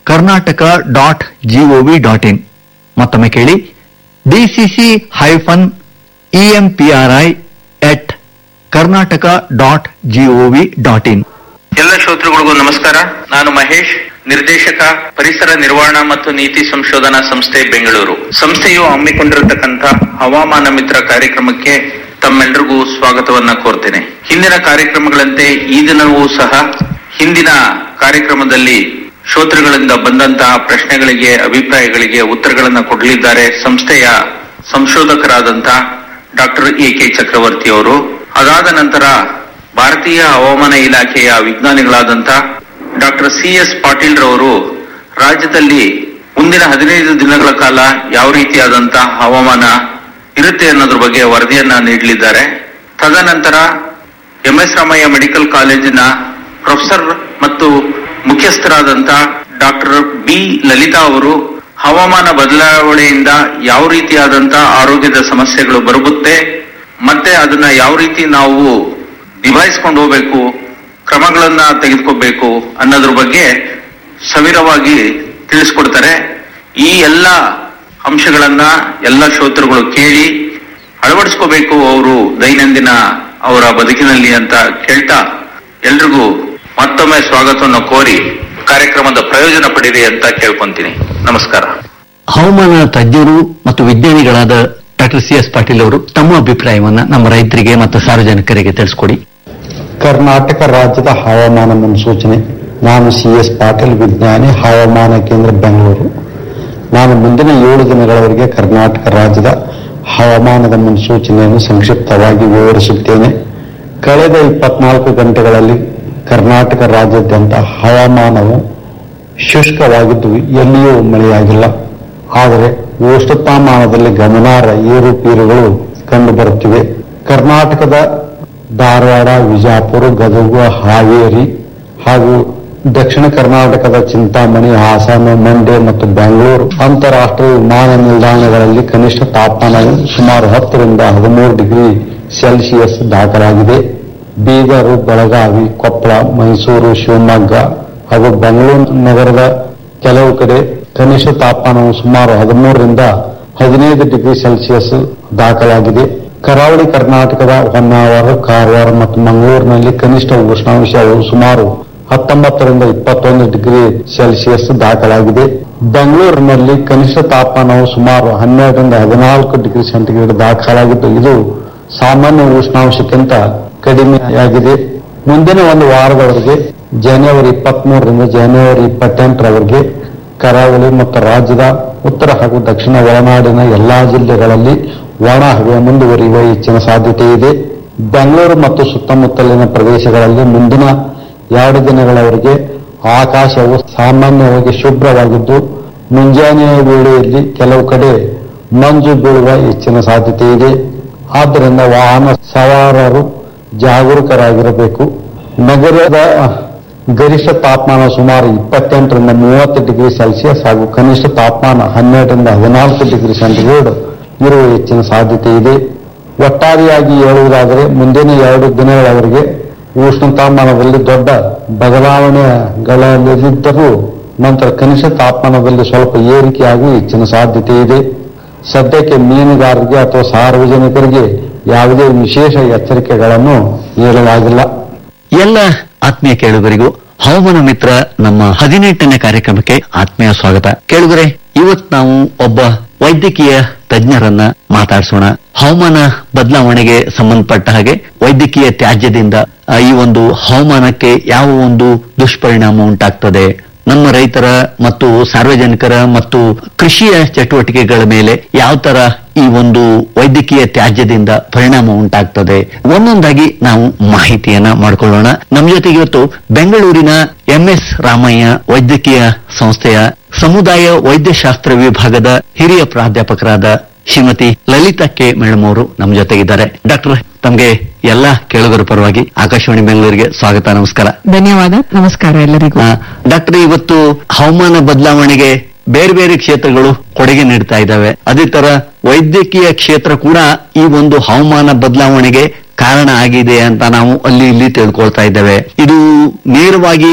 Karnataka dot GOV dot in ಮತ್ತೊಮ್ಮೆ ಕೇಳಿ DCC hyphen EMPRI at Karnataka dot GOV dot in ಎಲ್ಲ ಶ್ರೋತೃಗಳಿಗೂ ನಮಸ್ಕಾರ ನಾನು ಮಹೇಶ್ ನಿರ್ದೇಶಕ ಪರಿಸರ ನಿರ್ವಹಣಾ ಮತ್ತು ನೀತಿ ಸಂಶೋಧನಾ ಸಂಸ್ಥೆ ಬೆಂಗಳೂರು ಸಂಸ್ಥೆಯು ಹಮ್ಮಿಕೊಂಡಿರತಕ್ಕಂಥ ಹವಾಮಾನ ಮಿತ್ರ ಕಾರ್ಯಕ್ರಮಕ್ಕೆ ತಮ್ಮೆಲ್ಲರಿಗೂ ಸ್ವಾಗತವನ್ನ ಕೋರ್ತೇನೆ ಹಿಂದಿನ ಕಾರ್ಯಕ್ರಮಗಳಂತೆ ಈ ದಿನವೂ ಸಹ ಹಿಂದಿನ ಕಾರ್ಯಕ್ರಮದಲ್ಲಿ ಶ್ರೋತೃಗಳಿಂದ ಬಂದಂತಹ ಪ್ರಶ್ನೆಗಳಿಗೆ ಅಭಿಪ್ರಾಯಗಳಿಗೆ ಉತ್ತರಗಳನ್ನು ಕೊಡಲಿದ್ದಾರೆ ಸಂಸ್ಥೆಯ ಸಂಶೋಧಕರಾದಂತಹ ಡಾಕ್ಟರ್ ಎ ಕೆ ಚಕ್ರವರ್ತಿ ಅವರು ಅದಾದ ನಂತರ ಭಾರತೀಯ ಹವಾಮಾನ ಇಲಾಖೆಯ ವಿಜ್ಞಾನಿಗಳಾದಂಥ ಡಾಕ್ಟರ್ ಸಿ ಎಸ್ ಪಾಟೀಲ್ ರವರು ರಾಜ್ಯದಲ್ಲಿ ಮುಂದಿನ ಹದಿನೈದು ದಿನಗಳ ಕಾಲ ಯಾವ ರೀತಿಯಾದಂತಹ ಹವಾಮಾನ ಇರುತ್ತೆ ಅನ್ನೋದ್ರ ಬಗ್ಗೆ ವರದಿಯನ್ನ ನೀಡಲಿದ್ದಾರೆ ತದನಂತರ ಎಂ ಎಸ್ ರಾಮಯ್ಯ ಮೆಡಿಕಲ್ ಕಾಲೇಜಿನ ಪ್ರೊಫೆಸರ್ ಮತ್ತು ಮುಖ್ಯಸ್ಥರಾದಂಥ ಡಾಕ್ಟರ್ ಬಿ ಲಲಿತಾ ಅವರು ಹವಾಮಾನ ಬದಲಾವಣೆಯಿಂದ ಯಾವ ರೀತಿಯಾದಂತಹ ಆರೋಗ್ಯದ ಸಮಸ್ಯೆಗಳು ಬರುತ್ತೆ ಮತ್ತೆ ಅದನ್ನ ಯಾವ ರೀತಿ ನಾವು ನಿಭಾಯಿಸ್ಕೊಂಡು ಹೋಗ್ಬೇಕು ಕ್ರಮಗಳನ್ನ ತೆಗೆದುಕೋಬೇಕು ಅನ್ನೋದ್ರ ಬಗ್ಗೆ ಸವಿರವಾಗಿ ತಿಳಿಸ್ಕೊಡ್ತಾರೆ ಈ ಎಲ್ಲ ಅಂಶಗಳನ್ನ ಎಲ್ಲ ಶ್ರೋತೃಗಳು ಕೇಳಿ ಅಳವಡಿಸ್ಕೋಬೇಕು ಅವರು ದೈನಂದಿನ ಅವರ ಬದುಕಿನಲ್ಲಿ ಅಂತ ಕೇಳ್ತಾ ಎಲ್ರಿಗೂ ಮತ್ತೊಮ್ಮೆ ಸ್ವಾಗತವನ್ನು ಕೋರಿ ಕಾರ್ಯಕ್ರಮದ ಪ್ರಯೋಜನ ಪಡೀರಿ ಅಂತ ಕೇಳ್ಕೊಂತೀನಿ ನಮಸ್ಕಾರ ಹವಾಮಾನ ತಜ್ಞರು ಮತ್ತು ವಿಜ್ಞಾನಿಗಳಾದ ಡಾಕ್ಟರ್ ಸಿ ಎಸ್ ಪಾಟೀಲ್ ಅವರು ತಮ್ಮ ಅಭಿಪ್ರಾಯವನ್ನ ನಮ್ಮ ರೈತರಿಗೆ ಮತ್ತು ಸಾರ್ವಜನಿಕರಿಗೆ ತಿಳಿಸ್ಕೊಡಿ ಕರ್ನಾಟಕ ರಾಜ್ಯದ ಹವಾಮಾನ ಮುನ್ಸೂಚನೆ ನಾನು ಸಿ ಎಸ್ ಪಾಟೀಲ್ ವಿಜ್ಞಾನಿ ಹವಾಮಾನ ಕೇಂದ್ರ ಬೆಂಗಳೂರು ನಾನು ಮುಂದಿನ ಏಳು ದಿನಗಳವರೆಗೆ ಕರ್ನಾಟಕ ರಾಜ್ಯದ ಹವಾಮಾನದ ಮುನ್ಸೂಚನೆಯನ್ನು ಸಂಕ್ಷಿಪ್ತವಾಗಿ ವಿವರಿಸುತ್ತೇನೆ ಕಳೆದ ಇಪ್ಪತ್ನಾಲ್ಕು ಗಂಟೆಗಳಲ್ಲಿ ಕರ್ನಾಟಕ ರಾಜ್ಯಾದ್ಯಂತ ಹವಾಮಾನವು ಶುಷ್ಕವಾಗಿದ್ದು ಎಲ್ಲಿಯೂ ಮಳೆಯಾಗಿಲ್ಲ ಆದರೆ ಉಷ್ಣತಾಮಾನದಲ್ಲಿ ಗಮನಾರ್ಹ ಏರುಪೇರುಗಳು ಕಂಡುಬರುತ್ತಿವೆ ಕರ್ನಾಟಕದ ಧಾರವಾಡ ವಿಜಯಪುರ ಗದಗ ಹಾವೇರಿ ಹಾಗೂ ದಕ್ಷಿಣ ಕರ್ನಾಟಕದ ಚಿಂತಾಮಣಿ ಹಾಸನ ಮಂಡ್ಯ ಮತ್ತು ಬೆಂಗಳೂರು ಅಂತಾರಾಷ್ಟ್ರೀಯ ವಿಮಾನ ನಿಲ್ದಾಣಗಳಲ್ಲಿ ಕನಿಷ್ಠ ತಾಪಮಾನವು ಸುಮಾರು ಹತ್ತರಿಂದ ಹದಿಮೂರು ಡಿಗ್ರಿ ಸೆಲ್ಸಿಯಸ್ ದಾಖಲಾಗಿದೆ ಬೀದರು ಬೆಳಗಾವಿ ಕೊಪ್ಪಳ ಮೈಸೂರು ಶಿವಮೊಗ್ಗ ಹಾಗೂ ಬೆಂಗಳೂರು ನಗರದ ಕೆಲವು ಕಡೆ ಕನಿಷ್ಠ ತಾಪಮಾನವು ಸುಮಾರು ಹದಿಮೂರರಿಂದ ಹದಿನೈದು ಡಿಗ್ರಿ ಸೆಲ್ಸಿಯಸ್ ದಾಖಲಾಗಿದೆ ಕರಾವಳಿ ಕರ್ನಾಟಕದ ಹೊನ್ನಾವರ ಕಾರವಾರ ಮತ್ತು ಮಂಗಳೂರಿನಲ್ಲಿ ಕನಿಷ್ಠ ಉಷ್ಣಾಂಶವು ಸುಮಾರು ಹತ್ತೊಂಬತ್ತರಿಂದ ಇಪ್ಪತ್ತೊಂದು ಡಿಗ್ರಿ ಸೆಲ್ಸಿಯಸ್ ದಾಖಲಾಗಿದೆ ಬೆಂಗಳೂರಿನಲ್ಲಿ ಕನಿಷ್ಠ ತಾಪಮಾನವು ಸುಮಾರು ಹನ್ನೆರಡರಿಂದ ಹದಿನಾಲ್ಕು ಡಿಗ್ರಿ ಸೆಂಟಿಗ್ರೇಡ್ ದಾಖಲಾಗಿದ್ದು ಇದು ಸಾಮಾನ್ಯ ಉಷ್ಣಾಂಶಕ್ಕಿಂತ ಕಡಿಮೆಯಾಗಿದೆ ಮುಂದಿನ ಒಂದು ವಾರದವರೆಗೆ ಜನವರಿ ಇಪ್ಪತ್ಮೂರರಿಂದ ಜನವರಿ ಇಪ್ಪತ್ತೆಂಟರವರೆಗೆ ಕರಾವಳಿ ಮತ್ತು ರಾಜ್ಯದ ಉತ್ತರ ಹಾಗೂ ದಕ್ಷಿಣ ಒಳನಾಡಿನ ಎಲ್ಲಾ ಜಿಲ್ಲೆಗಳಲ್ಲಿ ಒಣ ಹವೆ ಮುಂದುವರಿಯುವ ಹೆಚ್ಚಿನ ಸಾಧ್ಯತೆ ಇದೆ ಬೆಂಗಳೂರು ಮತ್ತು ಸುತ್ತಮುತ್ತಲಿನ ಪ್ರದೇಶಗಳಲ್ಲಿ ಮುಂದಿನ ಎರಡು ದಿನಗಳವರೆಗೆ ಆಕಾಶವು ಸಾಮಾನ್ಯವಾಗಿ ಶುಭ್ರವಾಗಿದ್ದು ಮುಂಜಾನೆಯ ವೇಳೆಯಲ್ಲಿ ಕೆಲವು ಕಡೆ ಮಂಜು ಬೀಳುವ ಹೆಚ್ಚಿನ ಸಾಧ್ಯತೆ ಇದೆ ಆದ್ದರಿಂದ ವಾಹನ ಸವಾರರು ಜಾಗರೂಕರಾಗಿರಬೇಕು ನಗರದ ಗರಿಷ್ಠ ತಾಪಮಾನ ಸುಮಾರು ಇಪ್ಪತ್ತೆಂಟರಿಂದ ಮೂವತ್ತು ಡಿಗ್ರಿ ಸೆಲ್ಸಿಯಸ್ ಹಾಗೂ ಕನಿಷ್ಠ ತಾಪಮಾನ ಹನ್ನೆರಡರಿಂದ ಹದಿನಾಲ್ಕು ಡಿಗ್ರಿ ಸೆಂಟಿಗ್ರೇಡ್ ಇರುವ ಹೆಚ್ಚಿನ ಸಾಧ್ಯತೆ ಇದೆ ಒಟ್ಟಾರೆಯಾಗಿ ಹೇಳುವುದಾದರೆ ಮುಂದಿನ ಎರಡು ದಿನಗಳವರೆಗೆ ಉಷ್ಣತಾಮಾನದಲ್ಲಿ ದೊಡ್ಡ ಬದಲಾವಣೆಗಳಿದ್ದರೂ ನಂತರ ಕನಿಷ್ಠ ತಾಪಮಾನದಲ್ಲಿ ಸ್ವಲ್ಪ ಏರಿಕೆಯಾಗಿ ಹೆಚ್ಚಿನ ಸಾಧ್ಯತೆ ಇದೆ ಸದ್ಯಕ್ಕೆ ಮೀನುಗಾರರಿಗೆ ಅಥವಾ ಸಾರ್ವಜನಿಕರಿಗೆ ಯಾವುದೇ ವಿಶೇಷ ಎಚ್ಚರಿಕೆಗಳನ್ನು ನೀಡಲಾಗಿಲ್ಲ ಎಲ್ಲ ಆತ್ಮೀಯ ಕೇಳುಗರಿಗೂ ಹವಾಮಾನ ಮಿತ್ರ ನಮ್ಮ ಹದಿನೆಂಟನೇ ಕಾರ್ಯಕ್ರಮಕ್ಕೆ ಆತ್ಮೀಯ ಸ್ವಾಗತ ಕೇಳುಗರೆ ಇವತ್ತು ನಾವು ಒಬ್ಬ ವೈದ್ಯಕೀಯ ತಜ್ಞರನ್ನ ಮಾತಾಡಿಸೋಣ ಹವಾಮಾನ ಬದಲಾವಣೆಗೆ ಸಂಬಂಧಪಟ್ಟ ಹಾಗೆ ವೈದ್ಯಕೀಯ ತ್ಯಾಜ್ಯದಿಂದ ಆ, ಈ ಒಂದು ಹವಾಮಾನಕ್ಕೆ ಯಾವ ಒಂದು ದುಷ್ಪರಿಣಾಮ ಉಂಟಾಗ್ತದೆ ನಮ್ಮ ರೈತರ ಮತ್ತು ಸಾರ್ವಜನಿಕರ ಮತ್ತು ಕೃಷಿಯ ಚಟುವಟಿಕೆಗಳ ಮೇಲೆ ಯಾವ ತರ ಈ ಒಂದು ವೈದ್ಯಕೀಯ ತ್ಯಾಜ್ಯದಿಂದ ಪರಿಣಾಮ ಉಂಟಾಗ್ತದೆ ಒಂದೊಂದಾಗಿ ನಾವು ಮಾಹಿತಿಯನ್ನ ಮಾಡ್ಕೊಳ್ಳೋಣ ನಮ್ಮ ಜೊತೆಗೆ ಇವತ್ತು ಬೆಂಗಳೂರಿನ ಎಂಎಸ್ ರಾಮಯ್ಯ ವೈದ್ಯಕೀಯ ಸಂಸ್ಥೆಯ ಸಮುದಾಯ ವೈದ್ಯಶಾಸ್ತ್ರ ವಿಭಾಗದ ಹಿರಿಯ ಪ್ರಾಧ್ಯಾಪಕರಾದ ಶ್ರೀಮತಿ ಲಲಿತಾ ಕೆ ಮೇಡಮ್ ಅವರು ನಮ್ಮ ಜೊತೆಗಿದ್ದಾರೆ ಡಾಕ್ಟರ್ ತಮಗೆ ಎಲ್ಲ ಕೇಳುಗರ ಪರವಾಗಿ ಆಕಾಶವಾಣಿ ಬೆಂಗಳೂರಿಗೆ ಸ್ವಾಗತ ನಮಸ್ಕಾರ ಧನ್ಯವಾದ ನಮಸ್ಕಾರ ಎಲ್ಲರಿಗೂ ಆ, ಡಾಕ್ಟರ್ ಇವತ್ತು ಹವಾಮಾನ ಬದಲಾವಣೆಗೆ ಬೇರೆ ಬೇರೆ ಕ್ಷೇತ್ರಗಳು ಕೊಡುಗೆ ನೀಡ್ತಾ ಇದ್ದಾವೆ ಅದೇ ತರ ವೈದ್ಯಕೀಯ ಕ್ಷೇತ್ರ ಕೂಡ ಈ ಒಂದು ಹವಾಮಾನ ಬದಲಾವಣೆಗೆ ಕಾರಣ ಆಗಿದೆ ಅಂತ ನಾವು ಅಲ್ಲಿ ಇಲ್ಲಿ ತಿಳ್ಕೊಳ್ತಾ ಇದ್ದೇವೆ ಇದು ನೇರವಾಗಿ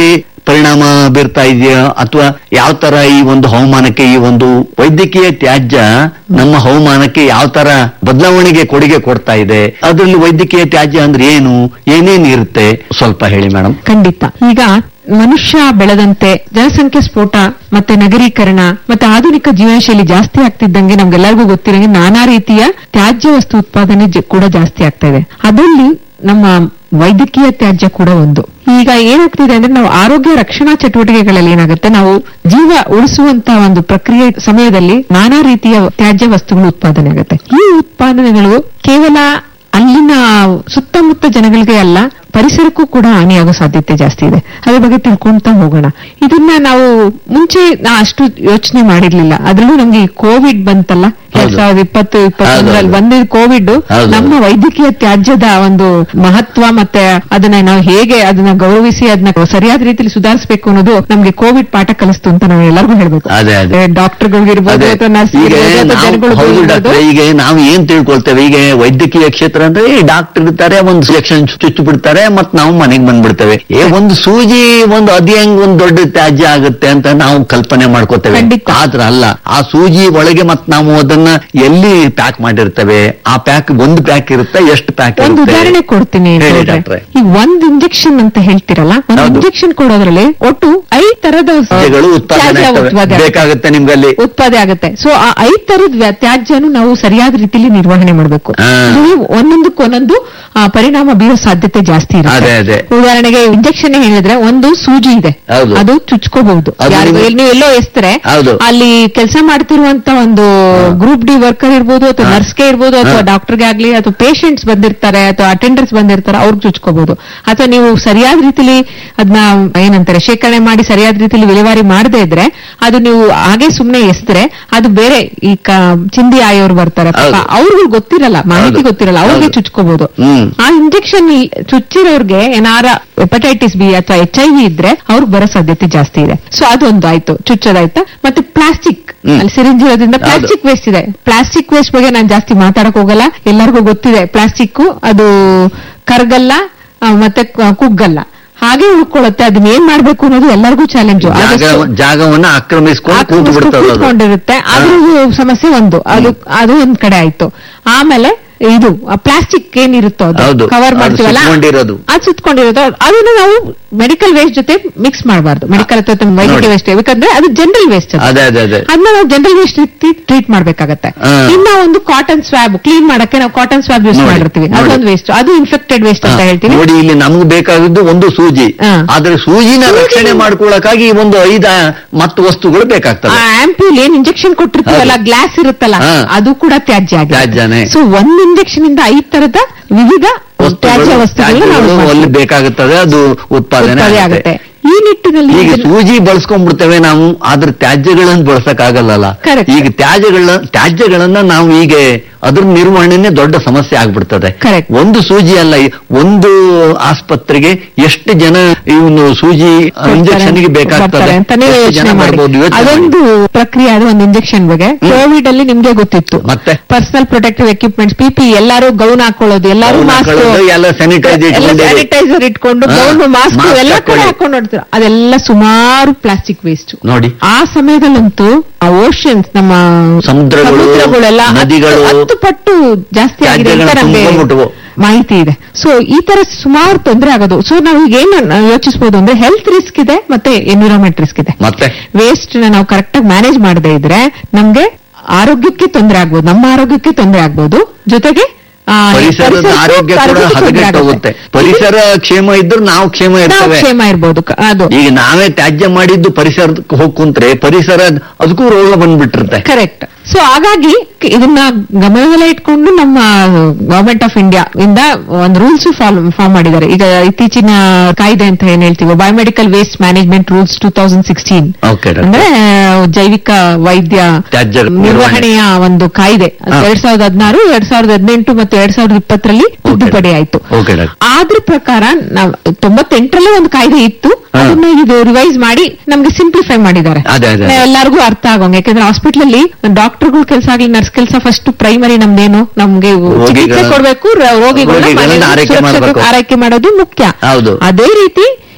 ಪರಿಣಾಮ ಬೀರ್ತಾ ಇದೆಯಾ ಅಥವಾ ಯಾವ ತರ ಈ ಒಂದು ಹವಾಮಾನಕ್ಕೆ ಈ ಒಂದು ವೈದ್ಯಕೀಯ ತ್ಯಾಜ್ಯ ನಮ್ಮ ಹವಾಮಾನಕ್ಕೆ ಯಾವ ತರ ಬದಲಾವಣೆಗೆ ಕೊಡುಗೆ ಕೊಡ್ತಾ ಇದೆ ಅದರಲ್ಲಿ ವೈದ್ಯಕೀಯ ತ್ಯಾಜ್ಯ ಅಂದ್ರೆ ಏನು ಏನೇನ್ ಇರುತ್ತೆ ಸ್ವಲ್ಪ ಹೇಳಿ ಮೇಡಮ್ ಖಂಡಿತ ಈಗ ಮನುಷ್ಯ ಬೆಳೆದಂತೆ ಜನಸಂಖ್ಯೆ ಸ್ಫೋಟ ಮತ್ತೆ ನಗರೀಕರಣ ಮತ್ತೆ ಆಧುನಿಕ ಜೀವನ ಶೈಲಿ ಜಾಸ್ತಿ ಆಗ್ತಿದ್ದಂಗೆ ನಮ್ಗೆಲ್ಲರಿಗೂ ಗೊತ್ತಿರಂಗೆ ನಾನಾ ರೀತಿಯ ತ್ಯಾಜ್ಯ ವಸ್ತು ಉತ್ಪಾದನೆ ಜ- ಕೂಡ ಜಾಸ್ತಿ ಆಗ್ತಾ ಇದೆ ಅದರಲ್ಲಿ ನಮ್ಮ ವೈದ್ಯಕೀಯ ತ್ಯಾಜ್ಯ ಕೂಡ ಒಂದು ಈಗ ಏನಾಗ್ತಿದೆ ಅಂದ್ರೆ ನಾವು ಆರೋಗ್ಯ ರಕ್ಷಣಾ ಚಟುವಟಿಕೆಗಳಲ್ಲಿ ಏನಾಗುತ್ತೆ ನಾವು ಜೀವ ಉಳಿಸುವಂತ ಒಂದು ಪ್ರಕ್ರಿಯೆ ಸಮಯದಲ್ಲಿ ನಾನಾ ರೀತಿಯ ತ್ಯಾಜ್ಯ ವಸ್ತುಗಳು ಉತ್ಪಾದನೆ ಆಗುತ್ತೆ ಈ ಉತ್ಪಾದನೆಗಳು ಕೇವಲ ಅಲ್ಲಿನ ಸುತ್ತಮುತ್ತ ಜನಗಳಿಗೆ ಅಲ್ಲ ಪರಿಸರಕ್ಕೂ ಕೂಡ ಹಾನಿಯಾಗೋ ಸಾಧ್ಯತೆ ಜಾಸ್ತಿ ಇದೆ ಅದ್ರ ಬಗ್ಗೆ ತಿಳ್ಕೊಂತ ಹೋಗೋಣ ಇದನ್ನ ನಾವು ಮುಂಚೆ ನಾ ಅಷ್ಟು ಯೋಚನೆ ಮಾಡಿರ್ಲಿಲ್ಲ ಅದ್ರಲ್ಲೂ ನಮ್ಗೆ ಈ ಕೋವಿಡ್ ಬಂತಲ್ಲ ಎರಡ್ ಹೌದು. ಸಾವಿರದ ಇಪ್ಪತ್ತು ಇಪ್ಪತ್ತೊಂದರಲ್ಲಿ ಹೌದು. ಬಂದಿದ್ದ ಕೋವಿಡ್ ಹೌದು. ನಮ್ಮ ವೈದ್ಯಕೀಯ ತ್ಯಾಜ್ಯದ ಒಂದು ಮಹತ್ವ ಮತ್ತೆ ಅದನ್ನ ನಾವು ಹೇಗೆ ಅದನ್ನ ಗೌರವಿಸಿ ಅದನ್ನ ಸರಿಯಾದ ರೀತಿಯಲ್ಲಿ ಸುಧಾರಿಸಬೇಕು ಅನ್ನೋದು ನಮ್ಗೆ ಕೋವಿಡ್ ಪಾಠ ಕಲಿಸ್ತು ಅಂತ ನಾವು ಎಲ್ಲರಿಗೂ ಹೇಳ್ಬೇಕು ಅದೇ, ಅದೇ. ಡಾಕ್ಟರ್ಗಳಿರ್ಬೋದು ಅದೇ ಅಥವಾ ನರ್ಸ್ ಈಗ ನಾವು- ಹೌದು ಡಾಕ್ಟ್ರೆ, ಈಗ ನಾವು ಏನ್ ತಿಳ್ಕೊಳ್ತೇವೆ ಈಗ ವೈದ್ಯಕೀಯ ಕ್ಷೇತ್ರ ಅಂದ್ರೆ ಡಾಕ್ಟರ್ ಇರ್ತಾರೆ ಒಂದು ಸೆಕ್ಷನ್ ಚುಚ್ಚು ಬಿಡ್ತಾರೆ ಮತ್ ನಾವು ಮನೆಗೆ ಬಂದ್ಬಿಡ್ತೇವೆ ಏ ಒಂದು ಸೂಜಿ ಒಂದು ಅದಿ ಹೆಂಗ್ ಒಂದು ದೊಡ್ಡ ತ್ಯಾಜ್ಯ ಆಗುತ್ತೆ ಅಂತ ನಾವು ಕಲ್ಪನೆ ಮಾಡ್ಕೋತೇವೆ ಖಂಡಿತ. ಆದ್ರ ಅಲ್ಲ ಆ ಸೂಜಿ ಒಳಗೆ ಮತ್ ನಾವು ಅದನ್ನ ಎಲ್ಲಿ ಪ್ಯಾಕ್ ಮಾಡಿರ್ತೇವೆ ಆ ಪ್ಯಾಕ್ ಒಂದು ಪ್ಯಾಕ್ ಇರುತ್ತೆ ಎಷ್ಟು ಪ್ಯಾಕ್ ಒಂದು ಇರುತ್ತೆ ಉದಾಹರಣೆ ಕೊಡ್ತೀನಿ ಹೇಳಿ ನೋಡ್ರೆ. ಡಾಕ್ಟ್ರೆ. ಈ ಒಂದ್ ಇಂಜೆಕ್ಷನ್ ಅಂತ ಹೇಳ್ತಿರಲ್ಲ ಒಂದ್ ಹೌದು. ಇಂಜೆಕ್ಷನ್ ಕೊಡೋದ್ರಲ್ಲಿ ಒಟ್ಟು ಐದ್ ತರದ ತ್ಯಾಜ್ಯಗಳು ಉತ್ಪಾದನೆ ತ್ಯಾಜ್ಯ ಆಗ್ತವೆ. ಉತ್ಪಾದನೆ ಆಗುತ್ತೆ. ಬೇಕಾಗುತ್ತೆ ನಿಮ್ಗಲ್ಲಿ ಉತ್ಪಾದನೆ ಆಗುತ್ತೆ ಸೊ ಆ ಐದ್ ತರದ ವ್ಯ- ತ್ಯಾಜ್ಯನು ನಾವು ಸರಿಯಾದ ರೀತಿಯಲ್ಲಿ ನಿರ್ವಹಣೆ ಮಾಡಬೇಕು ಹಾ. ಒಂದೊಂದಕ್ಕೆ ಒಂದೊಂದು ಆ, ಪರಿಣಾಮ ಬೀರೋ ಸಾಧ್ಯತೆ ಜಾಸ್ತಿ ಅದೇ, ಇರುತ್ತೆ ಅದೇ. ಉದಾಹರಣೆಗೆ ಇಂಜೆಕ್ಷನ್ ಹೇಳಿದ್ರೆ ಒಂದು ಸೂಜಿ ಇದೆ ಹೌದು. ಅದು ಚುಚ್ಕೋಬಹುದು ಅದು ಯಾರಿಗೂ ನೀವು- ನೀವು ಎಲ್ಲೋ ಎಸ್ತರೆ ಹೌದು. ಅಲ್ಲಿ ಕೆಲಸ ಮಾಡ್ತಿರುವಂತ ಒಂದು ಗ್ರೂಪ್ ಡಿ ವರ್ಕರ್ ಇರ್ಬೋದು ಅಥವಾ ಹಾ. ನರ್ಸ್ಗೆ ಇರ್ಬೋದು ಅಥವಾ ಹಾ. ಡಾಕ್ಟರ್ಗೆ ಆಗ್ಲಿ ಅಥವಾ ಪೇಷಂಟ್ಸ್ ಬಂದಿರ್ತಾರೆ ಅಥವಾ ಅಟೆಂಡರ್ಸ್ ಬಂದಿರ್ತಾರೆ ಅವ್ರಿಗೆ ಚುಚ್ಕೋಬಹುದು ಅಥವಾ ನೀವು ಸರಿಯಾದ ರೀತಿಲಿ ಅದನ್ನ ಏನಂತಾರೆ ಶೇಖರಣೆ ಮಾಡಿ ಸರಿಯಾದ ರೀತಿಲಿ ವಿಲೇವಾರಿ ಮಾಡದೇ ಇದ್ರೆ ಅದು ನೀವು ಹಾಗೆ ಸುಮ್ನೆ ಎಸ್ದ್ರೆ ಅದು ಬೇರೆ ಈ ಕ- ಚಿಂದಿ ಆಯೋರು ಬರ್ತಾರೆ ಪಾಪ ಹೌದು. ಅವ್ರಿಗೂ ಗೊತ್ತಿರಲ್ಲ ಮಾಹಿತಿ ಹೌದು. ಗೊತ್ತಿರಲ್ಲ ಅವ್ರಿಗೆ ಹೌದು. ಚುಚ್ಕೋಬಹುದು ಹ್ಮ್. ಆ ಇಂಜೆಕ್ಷನ್ ಚುಚ್ಚಿರೋರ್ಗೆ ಏನಾರ ಹೆಪಟೈಟಿಸ್ ಬಿ ಅಥವಾ ಎಚ್ ಐ ವಿ ಇದ್ರೆ ಅವ್ರಿಗೆ ಬರೋ ಸಾಧ್ಯತೆ ಜಾಸ್ತಿ ಇದೆ ಸೊ ಅದೊಂದು ಆಯ್ತು ಚುಚ್ಚೋದಾಯ್ತಾ ಮತ್ತೆ ಪ್ಲಾಸ್ಟಿಕ್ ಹ್ಮ್. ಅಲ್ಲಿ ಸಿರಿಂಜ್ ಇರೋದ್ರಿಂದ ಹೌದು. ಪ್ಲಾಸ್ಟಿಕ್ ವೇಸ್ಟ್ ಇದೆ ಪ್ಲಾಸ್ಟಿಕ್ ವೇಸ್ಟ್ ಬಗ್ಗೆ ನಾನು ಜಾಸ್ತಿ ಮಾತಾಡಕ್ ಹೋಗಲ್ಲ ಎಲ್ಲರಿಗೂ ಗೊತ್ತಿದೆ ಪ್ಲಾಸ್ಟಿಕ್ ಅದು ಕರ್ಗಲ್ಲ ಆ, ಮತ್ತೆ ಕ- ಕುಗ್ಗಲ್ಲ ಹಾಗೆ ಉಳ್ಕೊಳ್ಳುತ್ತೆ ಅದನ್ನ ಏನ್ ಮಾಡ್ಬೇಕು ಅನ್ನೋದು ಎಲ್ಲರಿಗೂ ಚಾಲೆಂಜ್ ಜಾಗ ಜಾಗವನ್ನ ಆಕ್ರಮಿಸ್ಕೊಂಡು ಕೂತು ಬಿಡ್ತದೆ ಅದು ಕೂತ್ಕೊಂಡಿರುತ್ತೆ ಅದ್ರ ಸಮಸ್ಯೆ ಒಂದು ಅದು ಅದು ಒಂದ್ ಕಡೆ ಆಯ್ತು ಆಮೇಲೆ ಇದು ಪ್ಲಾಸ್ಟಿಕ್ ಏನಿರುತ್ತೋ ಹೌದು. ಅದು ಕವರ್ ಅದು ಮಾಡ್ತೀವಲ್ಲ ಸುತ್ಕೊಂಡಿರೋದು. ಅದು ಸುತ್ಕೊಂಡಿರೋದು ಅದನ್ನ ನಾವು ಮೆಡಿಕಲ್ ವೇಸ್ಟ್ ಜೊತೆ ಮಿಕ್ಸ್ ಮಾಡಬಾರ್ದು ಮೆಡಿಕಲ್ ಅಥವಾ ವೈದ್ಯಕೀಯ ನೋಡಿ. ವೇಸ್ಟ್ ಯಾಕಂದ್ರೆ ಅದು ಜನರಲ್ ವೇಸ್ಟ್ ಅದೇ ಅದೇ ಅದೇ ಅದನ್ನ ನಾವು ಜನರಲ್ ವೇಸ್ಟ್ ಟ್ರೀಟ್ ಮಾಡ್ಬೇಕಾಗತ್ತೆ ಹಾ. ಇನ್ನ ಒಂದು ಕಾಟನ್ ಸ್ವಾಬ್ ಕ್ಲೀನ್ ಮಾಡಕ್ಕೆ ನಾವು ಕಾಟನ್ ಸ್ವಾಬ್ ಯೂಸ್ ನೋಡಿ, ಮಾಡಿರ್ತೀವಿ ನೋಡಿ. ಅದೊಂದು ವೇಸ್ಟ್ ಅದು ಇನ್ಫೆಕ್ಟೆಡ್ ವೇಸ್ಟ್ ಅಂತ ಹಾ, ಹೇಳ್ತೀನಿ ನೋಡಿ ಇಲ್ಲಿ ನಮ್ಗೆ ಬೇಕಾಗಿದ್ದು ಒಂದು ಸೂಜಿ ಹಾ. ಆದ್ರೆ ಸೂಜಿನ ಸೂಜಿ- ರಕ್ಷಣೆ ಮಾಡ್ಕೊಳ್ಳಕ್ಕಾಗಿ ಈ ಒಂದು ಐದ ಮತ್ತು ವಸ್ತುಗಳು ಆ ಬೇಕಾಗ್ತದೆ ಆಂಪ್ಯೂಲ್ ಏನ್ ಇಂಜೆಕ್ಷನ್ ಕೊಟ್ಟಿರ್ತೀವಲ್ಲ ಹೌದು. ಗ್ಲಾಸ್ ಇರುತ್ತಲ್ಲ ಹಾ. ಅದು ಕೂಡ ತ್ಯಾಜ್ಯ ಆಗಿದೆ ತ್ಯಾಜ್ಯನೇ. ಸೊ ಒಂದ್ ಇಂಜೆಕ್ಷನ್ ಇಂದ ಐದ್ ತರದ ವಿವಿಧ ತ್ಯಾಜ್ಯ ವಸ್ತುಗಳು ನಾವು ತ್ಯಾಜ್ಯಗಳು ಅಲ್ಲಿ ಬೇಕಾಗುತ್ತದೆ ಅದು ಉತ್ಪಾದನೆ ಉತ್ಪಾದನೆ ಆಗುತ್ತೆ ಆಗುತ್ತೆ ಈ ನಿಟ್ಟಿನಲ್ಲಿ ಈಗ ಇದನ್ನ- ಸೂಜಿ ಬಳಸ್ಕೊಂಡ್ಬಿಡ್ತೇವೆ ನಾವು ಆದ್ರೆ ತ್ಯಾಜ್ಯಗಳನ್ನು ಬಳಸಕ್ ಆಗಲ್ಲಲ್ಲ Correct. ಈಗ ತ್ಯಾಜ್ಯಗಳನ್ನ ತ್ಯಾಜ್ಯಗಳನ್ನ ನಾವು ಈಗ ಅದ್ರ ನಿರ್ವಹಣೆನೇ ದೊಡ್ಡ ಸಮಸ್ಯೆ ಆಗ್ಬಿಡ್ತದೆ Correct. ಒಂದು ಸೂಜಿ ಅಲ್ಲ ಈ ಒಂದು ಆಸ್ಪತ್ರೆಗೆ ಎಷ್ಟು ಜನ ಇವನು ಸೂಜಿ ಇಂಜೆಕ್ಷನ್ ಗೆ ಬೇಕಾಗ್ತದೆ ಬರ್ತಾರೆ ಅಂತ ನೀವು ಎಷ್ಟು ಜನ ಯೋಚನೆ ಮಾಡಿ ಬರ್ಬೋದು ಯೋಚನೆ ಮಾಡಿ. ಅದೊಂದು ಪ್ರಕ್ರಿಯೆ ಅದು ಒಂದು ಇಂಜೆಕ್ಷನ್ ಬಗ್ಗೆ ಕೋವಿಡ್ ಅಲ್ಲಿ ನಿಮ್ಗೆ ಗೊತ್ತಿತ್ತು ಮತ್ತೆ? ಪರ್ಸನಲ್ ಪ್ರೊಟೆಕ್ಟಿವ್ ಎಕ್ವಿಪ್ಮೆಂಟ್ಸ್ ಪಿಪಿ ಎಲ್ಲರೂ ಗೌನ್ ಹಾಕೊಳ್ಳೋದು ಎಲ್ಲರೂ ಗೌನ್ ಮಾಸ್ಕ್ ಹಾಕೊಳ್ಳೋದು, ಎಲ್ಲ sanitizer ಇಟ್ಕೊಂಡಿರಿ. ಸ್ಯಾನಿಟೈಸರ್ ಇಟ್ಕೊಂಡು ಹಾ, ಗೌನ್ ಮಾಸ್ಕ್ mask ಎಲ್ಲ ಕಡೆ ಹಾಕೊಳ್ಳಿ. ಹಾಕೊಂಡು ನೋಡ್ತಾರೆ ಅದೆಲ್ಲ ಸುಮಾರು ಪ್ಲಾಸ್ಟಿಕ್ ವೇಸ್ಟ್ ನೋಡಿ ಆ ಸಮಯದಲ್ಲಂತೂ ಆ ಓಷನ್ಸ್ ನಮ್ಮ ಸಮುದ್ರಗಳು, ಸಮುದ್ರಗಳೆಲ್ಲ ಹತ್ತು- ನದಿಗಳು, ಹತ್ತು ಪಟ್ಟು ಜಾಸ್ತಿ ಆಗಿದೆ ಅಂತ ತ್ಯಾಜ್ಯಗಳು ನಮ್ಗೆ ತುಂಬಿಕೊಂಡ್ಬಿಟ್ವು. ಮಾಹಿತಿ ಇದೆ ಸೊ ಈ ತರ ಸುಮಾರು ತೊಂದರೆ ಆಗೋದು ಸೊ ನಾವು ಈಗ ಏನು ಯೋಚಿಸಬಹುದು ಅಂದ್ರೆ ಹೆಲ್ತ್ ರಿಸ್ಕ್ ಇದೆ ಮತ್ತೆ ಎನ್ವಿರಾನ್ಮೆಂಟ್ ರಿಸ್ಕ್ ಇದೆ ಮತ್ತೆ ವೇಸ್ಟ್ ನ ನಾವು ಕರೆಕ್ಟ್ ಆಗಿ ಮ್ಯಾನೇಜ್ ಮಾಡದೇ ಇದ್ರೆ ನಮ್ಗೆ ಆರೋಗ್ಯಕ್ಕೆ ತೊಂದರೆ ಆಗ್ಬೋದು ನಮ್ಮ ಆರೋಗ್ಯಕ್ಕೆ ತೊಂದರೆ ಆಗ್ಬೋದು ಜೊತೆಗೆ ಆ, ಪರಿಸರದ ಪರಿಸರಕ್ಕೂ ಆರೋಗ್ಯ ಕೂಡ ಆರೋಗ್ಯಕ್ಕೂ ತೊಂದ್ರೆ ಹದಗೆಟ್ಟು ಆಗುತ್ತೆ. ಹೋಗುತ್ತೆ ಪರಿಸರ ಕ್ಷೇಮ ಇದ್ರೆ ನಾವು ಕ್ಷೇಮ ನಾವು ಇರ್ತೇವೆ ಕ್ಷೇಮ ಇರ್ಬೋದು ಕ- ಅದು ಈಗ ನಾವೇ ತ್ಯಾಜ್ಯ ಮಾಡಿದ್ದು ಪರಿಸರಕ್ಕೆ ಹೋಗಿ ಕುಂತ್ರೆ ಪರಿಸರ ಅದಕ್ಕೂ ರೋಗ ಬಂದ್ಬಿಟ್ಟಿರುತ್ತೆ ಕರೆಕ್ಟ್ ಸೊ ಹಾಗಾಗಿ ಕ- ಇದನ್ನ ಗಮನದಲ್ಲೇ ಇಟ್ಕೊಂಡು ನಮ್ಮ ಗವರ್ಮೆಂಟ್ ಆಫ್ ಇಂಡಿಯಾ ಇಂದ ಒಂದು ರೂಲ್ಸ್ ಫಾರ್ಮ್ ಮಾಡಿದ್ದಾರೆ ಈಗ ಇತ್ತೀಚಿನ ಕಾಯ್ದೆ ಅಂತ ಏನ್ ಹೇಳ್ತೀವಿ biomedical waste management rules two thousand sixteen Okay, doctor. ಅಂದ್ರೆ ಜೈವಿಕ ವೈದ್ಯ ತ್ಯಾಜ್ಯ ನಿರ್ವಹಣೆಯ ಒಂದು ಕಾಯ್ದೆ ಹಾ. ಎರಡ್ ಸಾವಿರದ ಹದಿನಾರು ಎರಡ್ ಸಾವಿರದ ಹದಿನೆಂಟು ಮತ್ತು ಎರಡ್ ಸಾವಿರದ ಇಪ್ಪತ್ತರಲ್ಲಿ ತಿದ್ದುಪಡಿ ಆಯ್ತು Okay, doctor. ಆದ್ರ ಪ್ರಕಾರ ನಾವು ತೊಂಬತ್ತೆಂಟರಲ್ಲೇ ಒಂದು ಕಾಯ್ದೆ ಇತ್ತು ಹಾ. ಅದನ್ನ ಇದು ರಿವೈಸ್ ಮಾಡಿ ನಮ್ಗೆ ಸಿಂಪ್ಲಿಫೈ ಮಾಡಿದ್ದಾರೆ ಅದೇ, ಅದೇ, ಅದೇ. ಎಲ್ಲರಿಗೂ ಅರ್ಥ ಆಗೋಂಗೆ ಯಾಕಂದ್ರೆ ಹಾಸ್ಪಿಟಲ್ ಅಲ್ಲಿ ಡಾಕ್ಟರ್ಗಳು ಕೆಲಸ ಆಗ್ಲಿ ನರ್ಸ್ ಕೆಲಸ ಫಸ್ಟ್ ಪ್ರೈಮರಿ ನಮ್ದೇನು ನಮ್ಗೆ ಚಿಕಿತ್ಸೆ ರೋಗಿಗಳ- ಕೊಡ್ಬೇಕು ರ- ರೋಗಿಗಳನ್ನ ರೋಗಿಗಳನ್ನ ಮನೆಯಲ್ಲಿ ಆರೈಕೆ ಸುರಕ್ಷಿತ ಮಾಡ್ಬೇಕು. ಆರೈಕೆ ಮಾಡೋದು ಮುಖ್ಯ ಹೌದು. ಅದೇ ರೀತಿ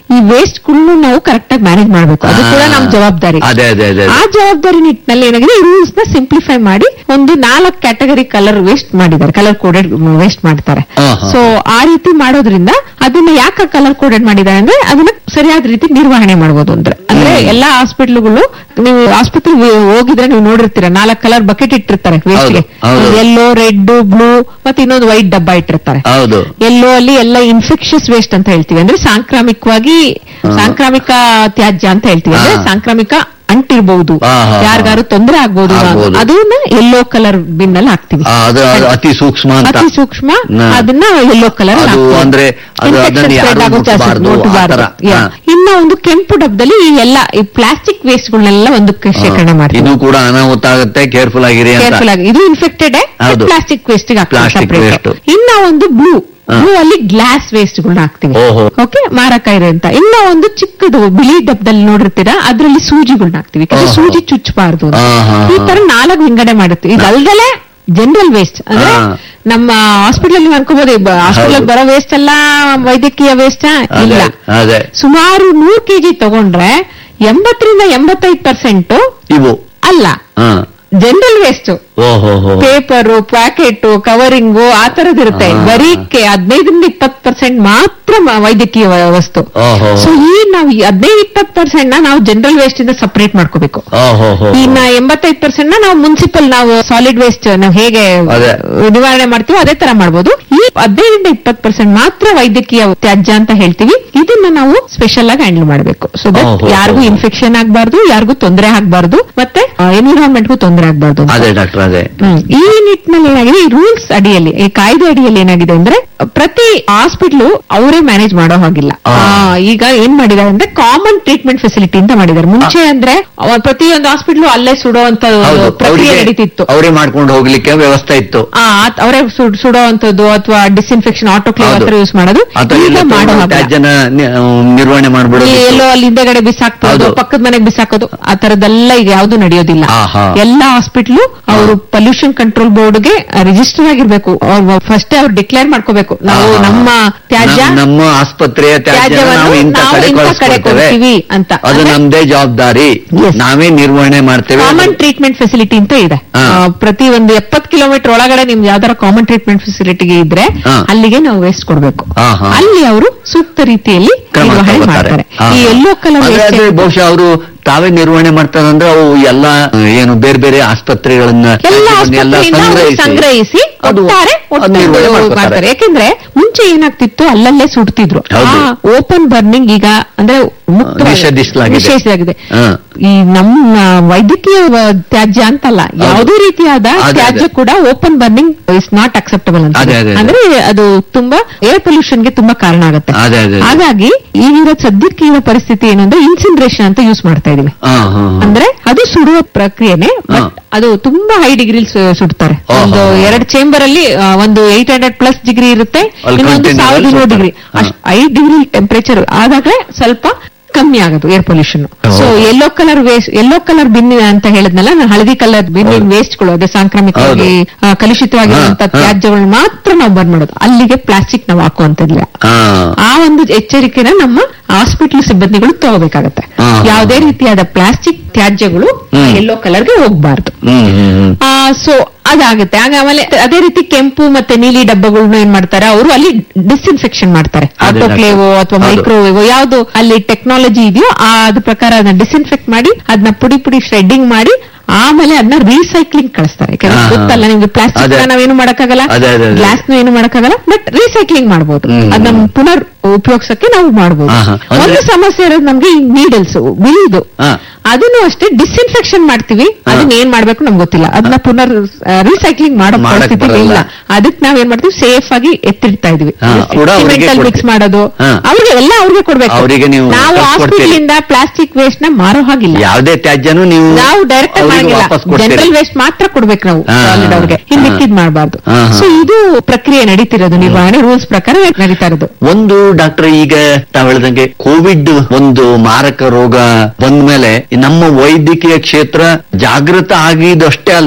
ಈ ವೇಸ್ಟ್ ಗಳನ್ನು ನಾವು ಕರೆಕ್ಟ್ ಆಗಿ ಮ್ಯಾನೇಜ್ ಮಾಡ್ಬೇಕು ಅದು ಕೂಡ ನಮ್ ಜವಾಬ್ದಾರಿ ಅದೇ ಅದೇ ಅದೇ ಆ ಜವಾಬ್ದಾರಿ ನಿಟ್ಟಿನಲ್ಲಿ ಏನಾಗಿದೆ ರೂಲ್ಸ್ ನ ಸಿಂಪ್ಲಿಫೈ ಮಾಡಿ ಒಂದು ನಾಲ್ಕು ಕ್ಯಾಟಗರಿ ಕಲರ್ ವೇಸ್ಟ್ ಮಾಡಿದ್ದಾರೆ ಕಲರ್ ಕೋಡೆಡ್ ವೇಸ್ಟ್ ಮಾಡ್ತಾರೆ ಹಾ, ಹಾ. ಸೊ ಆ ರೀತಿ ಮಾಡೋದ್ರಿಂದ ಅದನ್ನ ಯಾಕೆ ಕಲರ್ ಕೋಡೆಡ್ ಮಾಡಿದ್ದಾರೆ ಅಂದ್ರೆ ಅದನ್ನ ಸರಿಯಾದ ರೀತಿ ನಿರ್ವಹಣೆ ಮಾಡಬಹುದು ಅಂದ್ರೆ ಅಂದ್ರೆ ಎಲ್ಲಾ ಹಾಸ್ಪಿಟ್ಲ್ಗಳು ನೀವು ಆಸ್ಪತ್ರೆ ಹೋಗಿದ್ರೆ ನೀವು ನೋಡಿರ್ತೀರ ನಾಲ್ಕು ಕಲರ್ ಬಕೆಟ್ ಇಟ್ಟಿರ್ತಾರೆ ವೇಸ್ಟ್ಗೆ ಹೌದು. ಯೆಲ್ಲೋ ರೆಡ್ ಬ್ಲೂ ಮತ್ತೆ ಇನ್ನೊಂದು ವೈಟ್ ಡಬ್ಬ ಇಟ್ಟಿರ್ತಾರೆ ಹೌದು ಎಲ್ಲೋ ಅಲ್ಲಿ ಎಲ್ಲ ಇನ್ಫೆಕ್ಷಸ್ ವೇಸ್ಟ್ ಅಂತ ಹೇಳ್ತೀವಿ ಅಂದ್ರೆ ಸಾಂಕ್ರಾಮಿಕವಾಗಿ ಸಾಂಕ್ರಾಮಿಕ ತ್ಯಾಜ್ಯ ಅಂತ ಹೇಳ್ತೀವಿ ಅಂದ್ರೆ ಹಾ. ಸಾಂಕ್ರಾಮಿಕ ಅಂಟಿರ್ಬಹುದು ಹಾ, ಹಾ, ಹಾ. ಯಾರಿಗಾರು ತೊಂದರೆ ಆಗ್ಬಹುದು ಆಗ್ಬೋದು. ಅದನ್ನ ಯೆಲ್ಲೋ ಕಲರ್ ಬಿನ್ ಅಲ್ಲಿ ಹಾಕ್ತಿವಿ ಆ, ಅದು ಅದು ಅತಿ ಸೂಕ್ಷ್ಮ ಅಂತ ಅತಿ ಸೂಕ್ಷ್ಮ ನ- ಅದನ್ನ ಯೆಲ್ಲೋ ಕಲರ್ ಅದು ಅಂದ್ರೆ ಅದು ಅದನ್ನ ಯಾರು ಮುಟ್ಬಾರ್ದು, ಆ ತರ. ಹಾ. ಇನ್ನ ಒಂದು ಕೆಂಪು ಡಬ್ಬದಲ್ಲಿ ಈ ಎಲ್ಲ ಈ ಪ್ಲಾಸ್ಟಿಕ್ ವೇಸ್ಟ್ ಗಳನ್ನೆಲ್ಲ ಒಂದಕ್ಕೆ ಶೇಖರಣೆ ಮಾಡ್ತೀವಿ ಇದು ಕೂಡ ಅನಾಹುತ ಆಗುತ್ತೆ ಕೇರ್ಫುಲ್ ಆಗಿರಿ ಅಂತ ಕೇರ್ಫುಲ್ ಆಗಿ ಇದು ಇನ್ಫೆಕ್ಟೆಡ್ ಹೌದು. Plastic waste Plastic waste. ಇನ್ನ ಒಂದು ಬ್ಲೂ ಹಾ. ಬ್ಲೂ ಅಲ್ಲಿ ಗ್ಲಾಸ್ ವೇಸ್ಟ್ ಗಳನ್ನ ಹಾಕ್ತಿವಿ ಓಹೋ. ಓಕೆ ಮಾರಕ ಇರೋ ಅಂತ ಇನ್ನ ಒಂದು ಚಿಕ್ಕದು ಬಿಳಿ ಡಬ್ಬದಲ್ಲಿ ನೋಡಿರ್ತೀರಾ ಅದ್ರಲ್ಲಿ ಸೂಜಿಗಳನ್ನ ಹಾಕ್ತಿವಿ ಯಾಕಂದ್ರೆ ಓಹೋ. ಸೂಜಿ ಚುಚ್ಚಬಾರ್ದು ಅಂತ. ಹಾ, ಹಾ, ಈ ಹಾ. ತರ ನಾಲ್ಕು ವಿಂಗಡಣೆ ಮಾಡುತ್ತೀವಿ ಇದಲ್ದಲೆ ಜನರಲ್ ವೇಸ್ಟ್ ಅಂದ್ರೆ ಹಾ. ನಮ್ಮ ಹಾಸ್ಪಿಟಲ್ ನೀವು ಅನ್ಕೋಬಹುದು ಹಾಸ್ಪಿಟಲ್ ಹೌದು. ಬರೋ ವೇಸ್ಟ್ ಎಲ್ಲ ವೈದ್ಯಕೀಯ ವೇಸ್ಟ್ ಇಲ್ಲ ಅದೇ ಅದೇ ಸುಮಾರು ನೂರ್ ಕೆಜಿ ತಗೊಂಡ್ರೆ ಎಂಬತ್ತರಿಂದ ಎಂಬತ್ತೈದು ಪರ್ಸೆಂಟ್ ಇವು ಅಲ್ಲ ಹಾ ಜನರಲ್ ವೇಸ್ಟ್ ಓಹೋ ಹೋ ಪೇಪರ್ ಪ್ಯಾಕೆಟ್ ಕವರಿಂಗು ಆ ತರದಿರುತ್ತೆ ಹಾ. ಬರೀ ಕೆ- ಹದಿನೈದರಿಂದ ಇಪ್ಪತ್ತು ಪರ್ಸೆಂಟ್ ಮಾತ್ರ ಮ- ವೈದ್ಯಕೀಯ ವ- ವಸ್ತು ಓಹೋ ಸೊ ಈ ನಾವು ಈ ಹದಿನೈದು ಇಪ್ಪತ್ತು ಪರ್ಸೆಂಟ್ ನ ನಾವು ಜನರಲ್ ವೇಸ್ಟ್ ಇಂದ ಸಪರೇಟ್ ಮಾಡ್ಕೋಬೇಕು ಓಹೋ ಹೋ ಇನ್ನ ಎಂಬತ್ತೈದು ಪರ್ಸೆಂಟ್ ನ ನಾವು ಮುನ್ಸಿಪಲ್ ನಾವು ಸಾಲಿಡ್ ವೇಸ್ಟ್ ನಾವು ಹೇಗೆ ಅದೇ. ನಿವಾರಣೆ ಮಾಡ್ತೀವೋ ಅದೇ ತರ ಮಾಡಬಹುದು ಈ ಹದಿನೈದರಿಂದ ಇಪ್ಪತ್ತು ಪರ್ಸೆಂಟ್ ಮಾತ್ರ ವೈದ್ಯಕೀಯ ತ್ಯಾಜ್ಯ ಅಂತ ಹೇಳ್ತೀವಿ ಇದನ್ನ ನಾವು ಸ್ಪೆಷಲ್ ಆಗಿ ಹ್ಯಾಂಡಲ್ ಮಾಡಬೇಕು ಸೊ ದಟ್ ಓಹೋ. ಯಾರಿಗೂ ಇನ್ಫೆಕ್ಷನ್ ಆಗಬಾರ್ದು ಯಾರಿಗೂ ತೊಂದರೆ ಆಗಬಾರ್ದು ಮತ್ತೆ ಎನ್ವಿರಾನ್ಮೆಂಟ್ಗೂ ತೊಂದರೆ ಆಗಬಾರ್ದು ಅದೇ ಡಾಕ್ಟರ್ ಅದೇ ಹ್ಮ್. ಈ ನಿಟ್ಟಿನಲ್ಲಿ ಏನಾಗಿದೆ ಈ ರೂಲ್ಸ್ ಅಡಿಯಲ್ಲಿ ಈ ಕಾಯ್ದೆ ಅಡಿಯಲ್ಲಿ ಏನಾಗಿದೆ ಅಂದ್ರೆ ಪ್ರತಿ ಹಾಸ್ಪಿಟ್ಲು ಅವರೇ ಮ್ಯಾನೇಜ್ ಮಾಡೋ ಹಾಗಿಲ್ಲ ಆ. ಆ, ಈಗ ಏನ್ ಮಾಡಿದ್ದಾರೆ ಅಂದ್ರೆ ಕಾಮನ್ ಟ್ರೀಟ್ಮೆಂಟ್ ಫೆಸಿಲಿಟಿ ಅಂತ ಮಾಡಿದ್ದಾರೆ ಮುಂಚೆ ಅಂದ್ರೆ ಅವ- ಪ್ರತಿಯೊಂದು ಹಾಸ್ಪಿಟ್ಲು ಅಲ್ಲೇ ಸುಡುವಂತ ಹೌದು ಪ್ರಕ್ರಿಯೆ ಅವರಿಗೆ ನಡೀತಿತ್ತು ಅವರೇ ಮಾಡ್ಕೊಂಡು ಹೋಗ್ಲಿಕ್ಕೆ ವ್ಯವಸ್ಥೆ ಇತ್ತು ಅವರೇ ಸುಡುವಂತದ್ದು ಅಥವಾ ಡಿಸ್ಇನ್ಫೆಕ್ಷನ್ ಆಟೋಕ್ಲೇವ್ ಹೌದು. ಹತ್ರ ಯೂಸ್ ಮಾಡೋದು ಅಥವಾ ಈಗ ಎಲ್ಲ ಮಾಡೋ ತಗೊಂಡು ಹಾಗಿಲ್ಲ. ತ್ಯಾಜ್ಯನ ನಿ- ನಿರ್ವಹಣೆ ಮಾಡ್ಬಿಡೋದು ಈ ಎಲ್ಲೋ ಅಲ್ಲಿ ಹಿಂದೆಗಡೆ ಬಿಸಾಕ್ಬೋದು ಹೌದು. ಪಕ್ಕದ ಮನೆಗೆ ಬಿಸಾಕೋದು ಆ ತರದೆಲ್ಲ ಈಗ ಯಾವ್ದು ನಡೆಯೋದಿಲ್ಲ ಆಹಾ. ಎಲ್ಲಾ ಹಾಸ್ಪಿಟ್ಲು ಅವರು ಪೊಲ್ಯೂಷನ್ ಕಂಟ್ರೋಲ್ ಬೋರ್ಡ್ಗೆ ರಿಜಿಸ್ಟರ್ ಆಗಿರ್ಬೇಕು ಅವ್ರು ಫಸ್ಟ್ ಅವ್ರು ಡಿಕ್ಲೇರ್ ಮಾಡ್ಕೋಬೇಕು ನಾವು ಆಹಾ. ನಮ್ಮ ತ್ಯಾಜ್ಯ ನಮ್- ನಮ್ಮ ಆಸ್ಪತ್ರೆಯ ತ್ಯಾಜ್ಯ ತ್ಯಾಜ್ಯವನ್ನು ನಾವು ಇಂಥ ನಾವು ಕಡೆ ಇಂಥ ಕಡೆ ಕಳಿಸ್ಕೊಡ್ತೇವೆ ಕೊಡ್ತೀವಿ ಅಂತ. ಅದು ಅಂದ್ರೆ- ನಮ್ದೇ ಜವಾಬ್ದಾರಿ Yes. ನಾವೇ ನಿರ್ವಹಣೆ ಮಾಡ್ತೇವೆ ಕಾಮನ್ ಟ್ರೀಟ್ಮೆಂಟ್ ಫೆಸಿಲಿಟಿ ಅಂತ ಇದೆ ಹಾ. ಆ, ಪ್ರತಿ ಒಂದು ಎಪ್ಪತ್ತು ಕಿಲೋಮೀಟರ್ ಒಳಗಡೆ ನಿಮ್ಗೆ ಯಾವ್ದಾರ ಕಾಮನ್ ಟ್ರೀಟ್ಮೆಂಟ್ ಫೆಸಿಲಿಟಿಗೆ ಇದ್ರೆ ಹಾ. ಅಲ್ಲಿಗೆ ನಾವು ವೇಸ್ಟ್ ಕೊಡ್ಬೇಕು ಹಾ, ಹಾ. ಅಲ್ಲಿ ಅವರು ಸೂಕ್ತ ರೀತಿಯಲ್ಲಿ ಕ್ರಮ ನಿರ್ವಹಣೆ ತಗೋತಾರೆ. ಮಾಡ್ತಾರೆ ಹಾ, ಈ ಹಾ. ಎಲ್ಲೋ ಕಲರ್ ಅಂದ್ರೆ ವೇಸ್ಟ್ ಅದು ಬಹುಶಃ ಅವರು ತಾವೇ ನಿರ್ವಹಣೆ ಮಾಡ್ತಾರಂದ್ರೆ ಅವು ಎಲ್ಲ ಏನು ಬೇರೆ ಬೇರೆ ಆಸ್ಪತ್ರೆಗಳನ್ನ ಎಲ್ಲ ಎಲ್ಲ ಆಸ್ಪತ್ರೆಯಿಂದ ಅವರು ಸಂಗ್ರಹಿಸಿ ಅದು ಒಟ್ಟಾರೆ ಅದು ನಿರ್ವಹಣೆ ಮಾಡ್ಕೊತಾರೆ. ಮಾಡ್ತಾರೆ ಯಾಕೆಂದ್ರೆ ಮುಂಚೆ ಏನಾಗ್ತಿತ್ತು ಅಲ್ಲಲ್ಲೇ ಸುಡ್ತಿದ್ರು ಹೌದು. ಓಪನ್ ಬರ್ನಿಂಗ್ ಈಗ ಅಂದ್ರೆ ಮುಕ್ತವಾಗಿ- ನಿಷೇಧಿಸಲಾಗಿದೆ. ನಿಷೇಧಿಸಲಾಗಿದೆ ಹಾ. ಈ ನಮ್ಮ ವೈದ್ಯಕೀಯ ವ- ತ್ಯಾಜ್ಯ ಅಂತಲ್ಲ ಯಾವುದೇ ರೀತಿಯಾದ ಅದೇ, ಅದೇ. ತ್ಯಾಜ್ಯ ಕೂಡ open burning is not acceptable ಅಂತ ಅದೇ, ಅದೇ, ಅದೇ. ಅಂದ್ರೆ ಅದು ತುಂಬಾ ಏರ್ ಪೊಲ್ಯೂಷನ್ ಗೆ ತುಂಬಾ ಕಾರಣ ಆಗುತ್ತೆ ಅದೇ, ಅದೇ, ಅದೇ. ಹಾಗಾಗಿ ಈಗಿರೋ ಸದ್ಯಕ್ಕೆ ಇರೋ ಪರಿಸ್ಥಿತಿ ಏನು ಅಂದ್ರೆ ಇನ್ಸಿನ್ರೇಷನ್ ಅಂತ ಯೂಸ್ ಮಾಡ್ತಾ ಇದೀವಿ ಹಾ, ಹಾ, ಹಾ. ಅಂದ್ರೆ ಅದು ಸುಡುವ ಪ್ರಕ್ರಿಯೆನೆ ಹಾ. ಬಟ್ ಅದು ತುಂಬಾ ಹೈ ಡಿಗ್ರಿ ಸುಡ್ತಾರೆ ಓಹೋ. ಒಂದು ಎರಡು ಚೇಂಬರ್ ಅಲ್ಲಿ ಆ, ಒಂದು ಏಟ್ ಹಂಡ್ರೆಡ್ ಪ್ಲಸ್ ಡಿಗ್ರಿ ಇರುತ್ತೆ ಅಲ್ಲಿ ಇನ್ನೊಂದು container ಸಾವಿರದ ಅಲ್ಲಿ ಇನ್ನೂರು ಡಿಗ್ರಿ ಸುಡ್ತಾರೆ. ಅಷ್ಟು ಐದು ಡಿಗ್ರಿ ಟೆಂಪರೇಚರ್ ಆದಾಗಲೇ ಸ್ವಲ್ಪ ಕಮ್ಮಿ ಆಗೋದು ಏರ್ ಪೊಲ್ಯೂಷನ್ ಓಹೋ. So yellow colour waste yellow colour bin ಅಂತ ಹೇಳಿದ್ನಲ್ಲ ನಾನು ಹಳದಿ ಕಲರ್ ಬಿನ್ ಹೌದು. ವೇಸ್ಟ್ಗಳು ಅದೇ ಸಾಂಕ್ರಾಮಿಕವಾಗಿ ಆ, ಕಲುಷಿತವಾಗಿರುವಂತಹ ಹಾ, ಹಾ. ತ್ಯಾಜ್ಯಗಳು ಮಾತ್ರ ನಾವು ಬರ್ನ್ ಮಾಡೋದು ಅಲ್ಲಿಗೆ ಪ್ಲಾಸ್ಟಿಕ್ ನಾವು ಹಾಕುವಂತದ್ದಿಲ್ಲ ಹಾ. ಆ ಒಂದು ಎಚ್ಚರಿಕೆನ ನಮ್ಮ ಹಾಸ್ಪಿಟಲ್ ಸಿಬ್ಬಂದಿಗಳು ತಗೋಬೇಕಾಗತ್ತೆ ಹಾ. ಯಾವುದೇ ರೀತಿಯಾದ ಪ್ಲಾಸ್ಟಿಕ್ ತ್ಯಾಜ್ಯಗಳು ಹ್ಮ್. ಯೆಲ್ಲೋ ಕಲರ್ಗೆ ಹೋಗ್ಬಾರ್ದು ಹ್ಮ್ ಹ್ಮ್ ಹ್ಮ್ ಸೊ ಅದಾಗುತ್ತೆ ಆಗ ಆಮೇಲೆ ಅದೇ ರೀತಿ ಕೆಂಪು ಮತ್ತೆ ನೀಲಿ ಡಬ್ಬಗಳನ್ನ ಏನ್ ಮಾಡ್ತಾರೆ ಅವರು ಅಲ್ಲಿ ಡಿಸ್ಇನ್ಫೆಕ್ಷನ್ ಮಾಡ್ತಾರೆ ಅದೇ ಆಟೋಕ್ಲೇವೋ ಅಥವಾ ಹೌದು. ಮೈಕ್ರೋವೇವೋ ಯಾವ್ದು ಅಲ್ಲಿ ಟೆಕ್ನಾಲಜಿ ಇದೆಯೋ ಆ ಅದ್ರ ಪ್ರಕಾರ ಅದನ್ನ ಡಿಸ್ಇನ್ಫೆಕ್ಟ್ ಮಾಡಿ ಅದನ್ನ ಪುಡಿ ಪುಡಿ ಶ್ರೆಡ್ಡಿಂಗ್ ಮಾಡಿ ಆಮೇಲೆ ಅದನ್ನ ರೀಸೈಕ್ಲಿಂಗ್ ಕಳಿಸ್ತಾರೆ ಯಾಕಂದ್ರೆ ಹಾ, ಹಾ. ಗೊತ್ತಲ್ಲ ನಿಮ್ಗೆ ಪ್ಲಾಸ್ಟಿಕ್ ಅದೇ. ನಾವೇನು ಮಾಡಕ್ಕಾಗಲ್ಲ ಅದೇ, ಅದೇ, ಅದೇ. ಗ್ಲಾಸ್ ಏನು ಮಾಡಕ್ಕಾಗಲ್ಲ ಬಟ್ ರೀಸೈಕ್ಲಿಂಗ್ ಮಾಡಬಹುದು ಹ್ಮ್. ಅದನ್ನ ಪುನರ್ ಉಪಯೋಗಿಸಕ್ಕೆ ನಾವು ಮಾಡಬಹುದು ಹಾ, ಹಾ. ಅಂದ್ರೆ- ಒಂದು ಸಮಸ್ಯೆ ಇರೋದು ನಮ್ಗೆ ಈ ನೀಡಲ್ಸ್ ಬಿಳಿದು ಹಾ. ಅದನ್ನು ಅಷ್ಟೇ ಡಿಸ್ಇನ್ಫೆಕ್ಷನ್ ಮಾಡ್ತೀವಿ ಅದನ್ನ ಏನ್ ಮಾಡ್ಬೇಕು ನಮ್ಗೆ ಗೊತ್ತಿಲ್ಲ ಅದನ್ನ ಪುನರ್ ರೀಸೈಕ್ಲಿಂಗ್ ಮಾಡೋ ಮಾಡಕ್ ಪರಿಸ್ಥಿತಿ ಬರಲ್ಲ. ಇಲ್ಲ ಅದಕ್ಕೆ ನಾವೇನ್ ಮಾಡ್ತೀವಿ ಸೇಫ್ ಆಗಿ ಎತ್ತಿಡ್ತಾ ಇದೀವಿ ಹಾ, ಕೂಡ ಅವ್ರಿಗೆ ಮಿಕ್ಸ್ ಕೊಡ್ತೀವಿ. ಮಾಡೋದು ಹಾ. ಅವ್ರಿಗೆ ಎಲ್ಲ ಅವ್ರಿಗೆ ಕೊಡ್ಬೇಕು ಅವ್ರಿಗೆ ನೀವು ನಾವು ಕಳ್ಸ್ಕೊಡ್ತೀರಿ. ಹಾಸ್ಪಿಟಲ್ ಇಂದ ಪ್ಲಾಸ್ಟಿಕ್ ವೇಸ್ಟ್ ನ ಮಾರೋ ಹಾಗಿಲ್ಲ ಯಾವುದೇ ತ್ಯಾಜ್ಯನೂ ನೀವು ನಾವು ಡೈರೆಕ್ಟ್ ಅವ್ರಿಗೆ ಮಾಡಂಗಿಲ್ಲ ವಾಪಸ್ ಕೊಡ್ತೀರಿ. ಜನರಲ್ ವೇಸ್ಟ್ ಮಾತ್ರ ಕೊಡ್ಬೇಕು ನಾವು ಹಾ, solid ಅವ್ರಿಗೆ ಇನ್ ಹಾ. ಮಿಕ್ಕಿದ್ ಮಾಡಬಾರ್ದು ಹಾ, ಹಾ. ಸೊ ಇದು ಪ್ರಕ್ರಿಯೆ ನಡೀತಿರೋದು ನಿರ್ವಹಣೆ ರೂಲ್ಸ್ ಪ್ರಕಾರ ನಡೀತಾ ಇರೋದು ಒಂದು ಡಾಕ್ಟರ್ ಈಗ ತಾವು ಹೇಳ್ದಂಗೆ ಕೋವಿಡ್ ಒಂದು ಮಾರಕ ರೋಗ ಬಂದ್ಮೇಲೆ ನಮ್ಮ ವೈದ್ಯಕೀಯ ಕ್ಷೇತ್ರ ಜಾಗೃತ ಆಗಿದಷ್ಟೇ ಅಲ್ಲ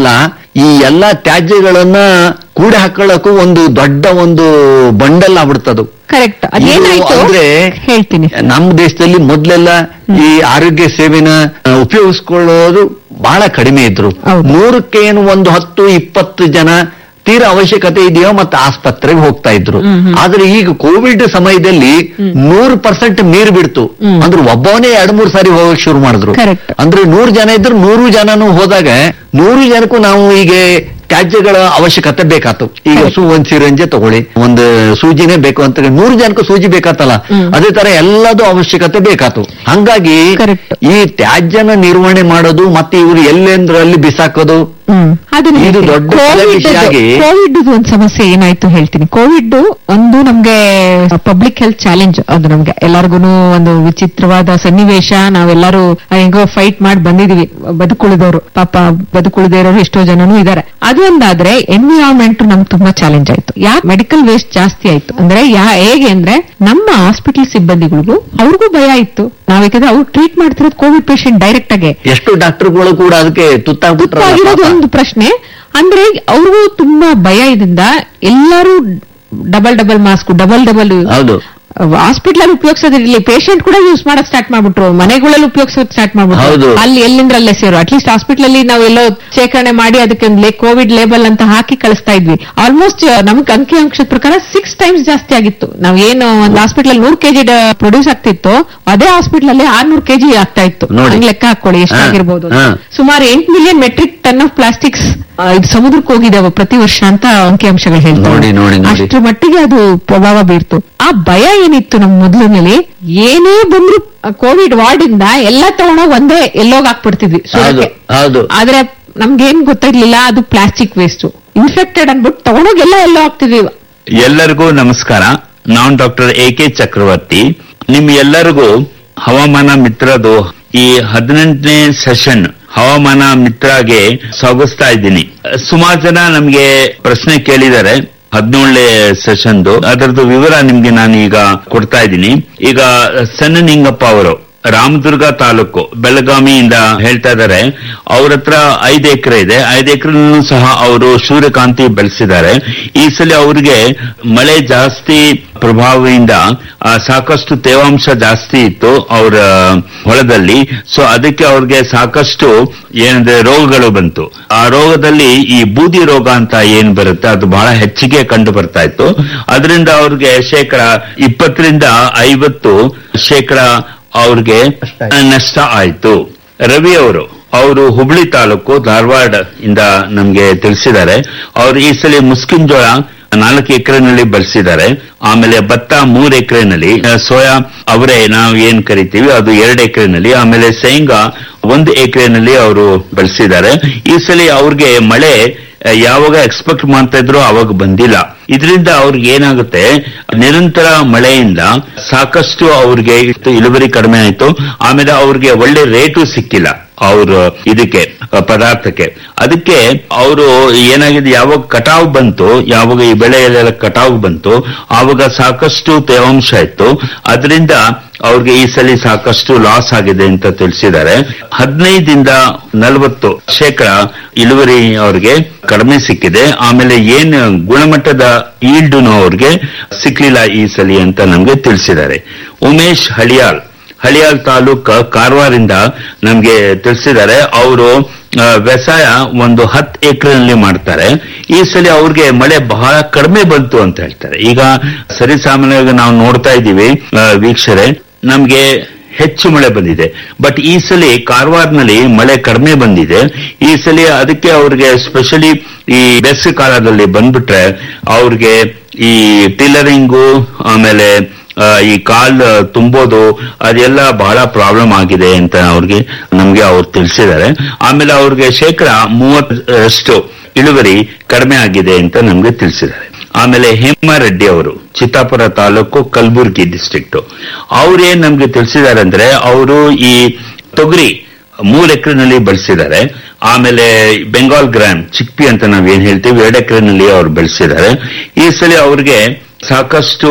ಈ ಎಲ್ಲಾ ತ್ಯಾಜ್ಯಗಳನ್ನ ಕೂಡಿ ಹಾಕೊಳ್ಳಕ್ಕೂ ಒಂದು ದೊಡ್ಡ ಒಂದು ಬಂಡಲ್ ಆಗ್ಬಿಡ್ತದು ಕರೆಕ್ಟ್ ಅದೇನಾಯ್ತು ಇದು ಅಂದ್ರೆ ಹೇಳ್ತೀನಿ ನಮ್ಮ ದೇಶದಲ್ಲಿ ಮೊದ್ಲೆಲ್ಲ ಈ ಆರೋಗ್ಯ ಸೇವೆನ ಆ, ಉಪಯೋಗಿಸ್ಕೊಳ್ಳೋದು ಬಹಳ ಕಡಿಮೆ ಇದ್ರು ಹೌದು. ನೂರಕ್ಕೆ ಏನು ಒಂದು ಹತ್ತು ಇಪ್ಪತ್ತು ಜನ ತೀರಾ ಅವಶ್ಯಕತೆ ಇದೆಯೋ ಮತ್ತೆ ಆಸ್ಪತ್ರೆಗೆ ಹೋಗ್ತಾ ಇದ್ರು ಹ್ಮ್, ಹ್ಮ್. ಆದ್ರೆ ಈಗ ಕೋವಿಡ್ ಸಮಯದಲ್ಲಿ ನೂರು ಪರ್ಸೆಂಟ್ ಮೀರ್ ಬಿಡ್ತು ಹ್ಮ್. ಅಂದ್ರೆ ಒಬ್ಬವನೇ ಎರಡ್ ಮೂರ್ ಸಾರಿ ಹೋಗಕ್ ಶುರು ಮಾಡಿದ್ರು Correct. ಅಂದ್ರೆ ನೂರು ಜನ ಇದ್ರು ನೂರು ಜನನು ಹೋದಾಗ ನೂರು ಜನಕ್ಕೂ ನಾವು ಈಗ ತ್ಯಾಜ್ಯಗಳ ಅವಶ್ಯಕತೆ ಬೇಕಾತು ಈಗ Correct. ಸು ಒಂದ್ ಸಿರಂಜೆ ತಗೊಳ್ಳಿ ಒಂದು ಸೂಜಿನೇ ಬೇಕು ಅಂತ ನೂರು ಜನಕ್ಕೂ ಸೂಜಿ ಬೇಕಾತಲ್ಲ ಹ್ಮ್. ಅದೇ ತರ ಎಲ್ಲದೂ ಅವಶ್ಯಕತೆ ಬೇಕಾತು ಹಂಗಾಗಿ Correct. ಈ ತ್ಯಾಜ್ಯನ ನಿರ್ವಹಣೆ ಮಾಡೋದು ಮತ್ತೆ ಇವರು ಎಲ್ಲೆಂದ್ರಲ್ಲಿ ಬಿಸಾಕೋದು ಹ್ಮ್ ಅದನ್ನ ಇದು ಹೇಳ್ತೀನಿ. ದೊಡ್ಡ ಕೋವಿಡ್ ವಿಷಯ ಆಗಿ- ಕೋವಿಡ್ ಒಂದು ಸಮಸ್ಯೆ ಏನಾಯ್ತು ಹೇಳ್ತೀನಿ ಕೋವಿಡ್ ಒಂದು ನಮ್ಗೆ ಪಬ್ಲಿಕ್ ಹೆಲ್ತ್ ಚಾಲೆಂಜ್ ಅದು ನಮ್ಗೆ ಎಲ್ಲರಿಗೂ ಒಂದು ವಿಚಿತ್ರವಾದ ಸನ್ನಿವೇಶ ನಾವೆಲ್ಲರೂ ಹೆಂಗೋ ಫೈಟ್ ಮಾಡಿ ಬಂದಿದೀವಿ ಬದುಕುಳಿದವರು ಪಾಪ ಬದುಕುಳಿದೇ ಇರೋರು ಎಷ್ಟೋ ಜನನು ಇದಾರೆ ಅದು ಒಂದಾದ್ರೆ ಎನ್ವಿರಾನ್ಮೆಂಟ್ ನಮ್ಗೆ ತುಂಬಾ ಚಾಲೆಂಜ್ ಆಯ್ತು ಯಾಕೆ ಮೆಡಿಕಲ್ ವೇಸ್ಟ್ ಜಾಸ್ತಿ ಆಯ್ತು ಅಂದ್ರೆ ಯಾ ಹೇಗೆ ಅಂದ್ರೆ ನಮ್ಮ ಹಾಸ್ಪಿಟಲ್ ಸಿಬ್ಬಂದಿಗಳಿಗೂ ಅವ್ರಿಗೂ ಭಯ ಇತ್ತು ನಾವ್ ಯಾಕಂದ್ರೆ ಅವ್ರು ಟ್ರೀಟ್ ಮಾಡ್ತಿರೋದು ಕೋವಿಡ್ ಪೇಷಂಟ್ ಡೈರೆಕ್ಟ್ ಆಗಿ ಎಷ್ಟು ಡಾಕ್ಟರ್ಗಳು ಕೂಡ ಅದಕ್ಕೆ ತುತ್ತಾಗಿರೋದು ತುತ್ತಾಗ್ಬಿಟ್ರಲ್ಲ ಒಂದು ಪ್ರಶ್ನೆ ಅಂದ್ರೆ ಅವ್ರಿಗೂ ತುಂಬಾ ಭಯ ಇದರಿಂದ ಎಲ್ಲರೂ double double mask double double ಹೌದು ಹಾಸ್ಪಿಟಲ್ ಅಲ್ಲಿ ಉಪಯೋಗಿಸೋದಿರ್ಲಿ ಪೇಷಂಟ್ ಕೂಡ ಯೂಸ್ ಮಾಡಕ್ ಸ್ಟಾರ್ಟ್ ಮಾಡ್ಬಿಟ್ರು ಮನೆಗಳಲ್ಲಿ ಉಪಯೋಗಿಸೋದ್ ಸ್ಟಾರ್ಟ್ ಹೌದು. ಮಾಡ್ಬಿಟ್ರು ಅಲ್ಲಿ ಎಲ್ಲಿಂದ್ರಲ್ಲೇ ಸೇರು ಅಟ್ಲೀಸ್ಟ್ ಹಾಸ್ಪಿಟಲ್ ಅಲ್ಲಿ ನಾವು ಎಲ್ಲೋ ಶೇಖರಣೆ ಮಾಡಿ ಅದಕ್ಕೆ ಒಂದು ಕೋವಿಡ್ ಲೇಬಲ್ ಅಂತ ಹಾಕಿ ಕಳಿಸ್ತಾ ಇದ್ವಿ ಆಲ್ಮೋಸ್ಟ್ ನಮ್ಗೆ ಅಂಕಿ ಅಂಶದ ಪ್ರಕಾರ ಸಿಕ್ಸ್ ಟೈಮ್ಸ್ ಜಾಸ್ತಿ ಆಗಿತ್ತು ನಾವ್ ಏನು ಒಂದು ಹಾಸ್ಪಿಟಲ್ ಅಲ್ಲಿ ನೂರ್ ಕೆಜಿ ಪ್ರೊಡ್ಯೂಸ್ ಆಗ್ತಿತ್ತು ಅದೇ ಹಾಸ್ಪಿಟಲ್ ಅಲ್ಲಿ ಆರ್ನೂರು ಕೆಜಿ ಆಗ್ತಾ ಇತ್ತು ನೋಡಿ. ಹಂಗ್ ಲೆಕ್ಕ ಹಾಕೊಳ್ಳಿ ಎಷ್ಟಾಗಿರ್ಬೋದು ಅಂತ. ಹಾ. ಸುಮಾರು ಎಂಟು million metric ton of plastics ಇದು ಸಮುದ್ರಕ್ಕೆ ಹೋಗಿದಾವೆ ಪ್ರತಿ ವರ್ಷ ಅಂತ ಅಂಕಿಅಂಶಗಳು ಹೇಳ್ತಾರೆ ನೋಡಿ, ನೋಡಿ, ನೋಡಿ. ಅಷ್ಟರ ಮಟ್ಟಿಗೆ ಅದು ಪ್ರಭಾವ ಬೀರ್ತು ಆ ಭಯ ಏನಿತ್ತು ನಮ್ಮ ಮೊದಲಿನಲ್ಲಿ ಏನೇ ಬಂದ್ರು ಕೋವಿಡ್ ವಾರ್ಡ್ ಇಂದ ಎಲ್ಲ ತಗೊಂಡೋಗ್ ಒಂದೇ ಎಲ್ಲೋಗ್ ಹಾಕ್ಬಿಡ್ತಿದ್ವಿ ಹೌದು ಸುರಕ್ಕೆ. ಹೌದು ಆದ್ರೆ ನಮ್ಗೇನ್ ಗೊತ್ತಾಗ್ಲಿಲ್ಲ ಅದು ಪ್ಲಾಸ್ಟಿಕ್ ವೇಸ್ಟ್ ಇನ್ಫೆಕ್ಟೆಡ್ ಅನ್ಬಿಟ್ಟು ತಗೊಂಡೋಗಿ ಎಲ್ಲ ಎಲ್ಲೋ ಹಾಕ್ತಿದ್ವಿ ಎಲ್ಲರಿಗೂ ನಮಸ್ಕಾರ ನಾನು ಡಾಕ್ಟರ್ ಎ ಕೆ ಚಕ್ರವರ್ತಿ ನಿಮ್ ಎಲ್ಲರಿಗೂ ಹವಾಮಾನ ಮಿತ್ರದು ಈ ಹದಿನೆಂಟನೇ ಸೆಷನ್ ಹವಾಮಾನ ಮಿತ್ರಗೆ ಸ್ವಾಗತಿಸ್ತಾ ಇದ್ದೀನಿ ಸುಮಾರು ಜನ ನಮ್ಗೆ ಪ್ರಶ್ನೆ ಕೇಳಿದ್ದಾರೆ ಹದಿನೇಳನೇ ಸೆಷನ್ದು ಅದರದ್ದು ವಿವರ ನಿಮ್ಗೆ ನಾನು ಈಗ ಕೊಡ್ತಾ ಇದ್ದೀನಿ ಈಗ ಸಣ್ಣ ನಿಂಗಪ್ಪ ಅವರು ರಾಮದುರ್ಗ ತಾಲೂಕು ಬೆಳಗಾವಿಯಿಂದ ಹೇಳ್ತಾ ಇದ್ದಾರೆ ಅವ್ರ ಹತ್ರ ಐದು ಎಕರೆ ಇದೆ ಐದು ಎಕರೆನೂ ಸಹ ಅವರು ಸೂರ್ಯಕಾಂತಿ ಬೆಳೆಸಿದ್ದಾರೆ ಈ ಸಲ ಅವ್ರಿಗೆ ಮಳೆ ಜಾಸ್ತಿ ಪ್ರಭಾವದಿಂದ ಆ, ಸಾಕಷ್ಟು ತೇವಾಂಶ ಜಾಸ್ತಿ ಇತ್ತು ಅವರ ಹೊಲದಲ್ಲಿ ಸೊ ಅದಕ್ಕೆ ಅವ್ರಿಗೆ ಸಾಕಷ್ಟು ಏನಂದ್ರೆ ರೋಗಗಳು ಬಂತು ಆ ರೋಗದಲ್ಲಿ ಈ ಬೂದಿ ರೋಗ ಅಂತ ಏನ್ ಬರುತ್ತೆ ಅದು ಬಹಳ ಹೆಚ್ಚಿಗೆ ಕಂಡು ಬರ್ತಾ ಇತ್ತು ಅದರಿಂದ ಅವ್ರಿಗೆ ಶೇಕಡ ಇಪ್ಪತ್ತರಿಂದ ಐವತ್ತು ಶೇಕಡ ಅವ್ರಿಗೆ ನಷ್ಟ ಆಯ್ತು ರವಿ ಅವರು ಅವರು ಹುಬ್ಳಿ ತಾಲೂಕು ಧಾರವಾಡ ಇಂದ ನಮ್ಗೆ ತಿಳಿಸಿದ್ದಾರೆ ಅವರು ಈ ಸಲ ಮುಸ್ಕಿನ್ ಜೋಳ ನಾಲ್ಕು ಎಕರೆನಲ್ಲಿ ಬೆಳೆಸಿದ್ದಾರೆ ಆಮೇಲೆ ಭತ್ತ ಮೂರು ಎಕರೆನಲ್ಲಿ ಸೋಯಾ ಅವರೇ ನಾವು ಏನ್ ಕರಿತೀವಿ ಅದು ಎರಡು ಎಕರೆನಲ್ಲಿ ಆಮೇಲೆ ಶೇಂಗಾ ಒಂದು ಎಕರೆನಲ್ಲಿ ಅವರು ಬೆಳೆಸಿದ್ದಾರೆ ಈ ಸಲ ಅವ್ರಿಗೆ ಮಳೆ ಆ, ಯಾವಾಗ ಎಕ್ಸ್ಪೆಕ್ಟ್ ಮಾಡ್ತಾ ಇದ್ರು ಅವಾಗ ಬಂದಿಲ್ಲ ಇದರಿಂದ ಅವ್ರಿಗೆ ಏನಾಗುತ್ತೆ ನಿರಂತರ ಮಳೆಯಿಂದ ಸಾಕಷ್ಟು ಅವ್ರಿಗೆ ಇಳುವರಿ ಕಡಿಮೆ ಆಯ್ತು ಆಮೇಲೆ ಅವ್ರಿಗೆ ಒಳ್ಳೆ ರೇಟು ಸಿಕ್ಕಿಲ್ಲ ಅವ್ರ ಇದಕ್ಕೆ ಆ, ಪದಾರ್ಥಕ್ಕೆ ಅದಕ್ಕೆ ಅವರು ಏನಾಗಿದೆ ಯಾವಾಗ ಕಟಾವು ಬಂತು ಯಾವಾಗ ಈ ಬೆಳೆಯಲ್ಲೆಲ್ಲ ಕಟಾವು ಬಂತು ಆವಾಗ ಸಾಕಷ್ಟು ತೇವಾಂಶ ಇತ್ತು ಅದರಿಂದ ಅವ್ರಿಗೆ ಈ ಸಲ ಸಾಕಷ್ಟು ಲಾಸ್ ಆಗಿದೆ ಅಂತ ತಿಳಿಸಿದ್ದಾರೆ ಹದಿನೈದಿಂದ ನಲವತ್ತು ಶೇಕಡ ಇಳುವರಿ ಅವ್ರಿಗೆ ಕಡಿಮೆ ಸಿಕ್ಕಿದೆ ಆಮೇಲೆ ಏನ್ ಗುಣಮಟ್ಟದ ಈಲ್ಡುನು ಅವ್ರಿಗೆ ಸಿಕ್ಲಿಲ್ಲ ಈ ಸಲಿ ಅಂತ ನಮ್ಗೆ ತಿಳಿಸಿದ್ದಾರೆ ಉಮೇಶ್ ಹಳಿಯಾಳ್ ಹಳಿಯಾಳ್ ತಾಲೂಕ್ ಕಾರವಾರಿಂದ ನಮ್ಗೆ ತಿಳಿಸಿದ್ದಾರೆ ಅವರು ವ್ಯವಸಾಯ ಒಂದು ಹತ್ತು ಎಕರೆನಲ್ಲಿ ಮಾಡ್ತಾರೆ ಈ ಸಲ ಅವ್ರಿಗೆ ಮಳೆ ಬಹಳ ಕಡಿಮೆ ಬಂತು ಅಂತ ಹೇಳ್ತಾರೆ ಈಗ ಸರಿ ಸಾಮಾನ್ಯವಾಗಿ ನಾವು ನೋಡ್ತಾ ಇದ್ದೀವಿ ಆ, ವೀಕ್ಷರೆ ನಮ್ಗೆ ಹೆಚ್ಚು ಮಳೆ ಬಂದಿದೆ ಬಟ್ ಈ ಸಲ ಕಾರವಾರನಲ್ಲಿ ಮಳೆ ಕಡಿಮೆ ಬಂದಿದೆ ಈ ಸಲ ಅದಕ್ಕೆ ಅವ್ರಿಗೆ ಸ್ಪೆಷಲಿ ಈ ಬೇಸಿಗೆ ಕಾಲದಲ್ಲಿ ಬಂದ್ಬಿಟ್ರೆ ಅವ್ರಿಗೆ ಈ ಟಿಲ್ಲರಿಂಗು ಆಮೇಲೆ ಆ, ಈ ಕಾಲ್ ತುಂಬೋದು ಅದೆಲ್ಲ ಬಹಳ ಪ್ರಾಬ್ಲಮ್ ಆಗಿದೆ ಅಂತ ಅವ್ರಿಗೆ ನಮ್ಗೆ ಅವ್ರು ತಿಳಿಸಿದ್ದಾರೆ ಆಮೇಲೆ ಅವ್ರಿಗೆ ಶೇಕಡ ಮೂವತ್ತರಷ್ಟು ಇಳುವರಿ ಕಡಿಮೆ ಆಗಿದೆ ಅಂತ ನಮ್ಗೆ ತಿಳಿಸಿದ್ದಾರೆ ಆಮೇಲೆ ಹೇಮಾರೆಡ್ಡಿ ಅವರು ಚಿತ್ತಾಪುರ ತಾಲೂಕು ಕಲಬುರ್ಗಿ ಡಿಸ್ಟ್ರಿಕ್ಟ್ ಅವ್ರೇನ್ ನಮ್ಗೆ ತಿಳಿಸಿದ್ದಾರೆ ಅಂದ್ರೆ ಅವರು ಈ ತೊಗರಿ ಮೂರ್ ಎಕರೆನಲ್ಲಿ ಬೆಳೆಸಿದ್ದಾರೆ ಆಮೇಲೆ ಬೆಂಗಾಲ್ ಗ್ರಾಮ್ ಚಿಕ್ಪಿ ಅಂತ ನಾವ್ ಏನ್ ಹೇಳ್ತೀವಿ ಎರಡು ಎಕರೆನಲ್ಲಿ ಅವ್ರು ಬೆಳೆಸಿದ್ದಾರೆ ಈ ಸಲ ಅವ್ರಿಗೆ ಸಾಕಷ್ಟು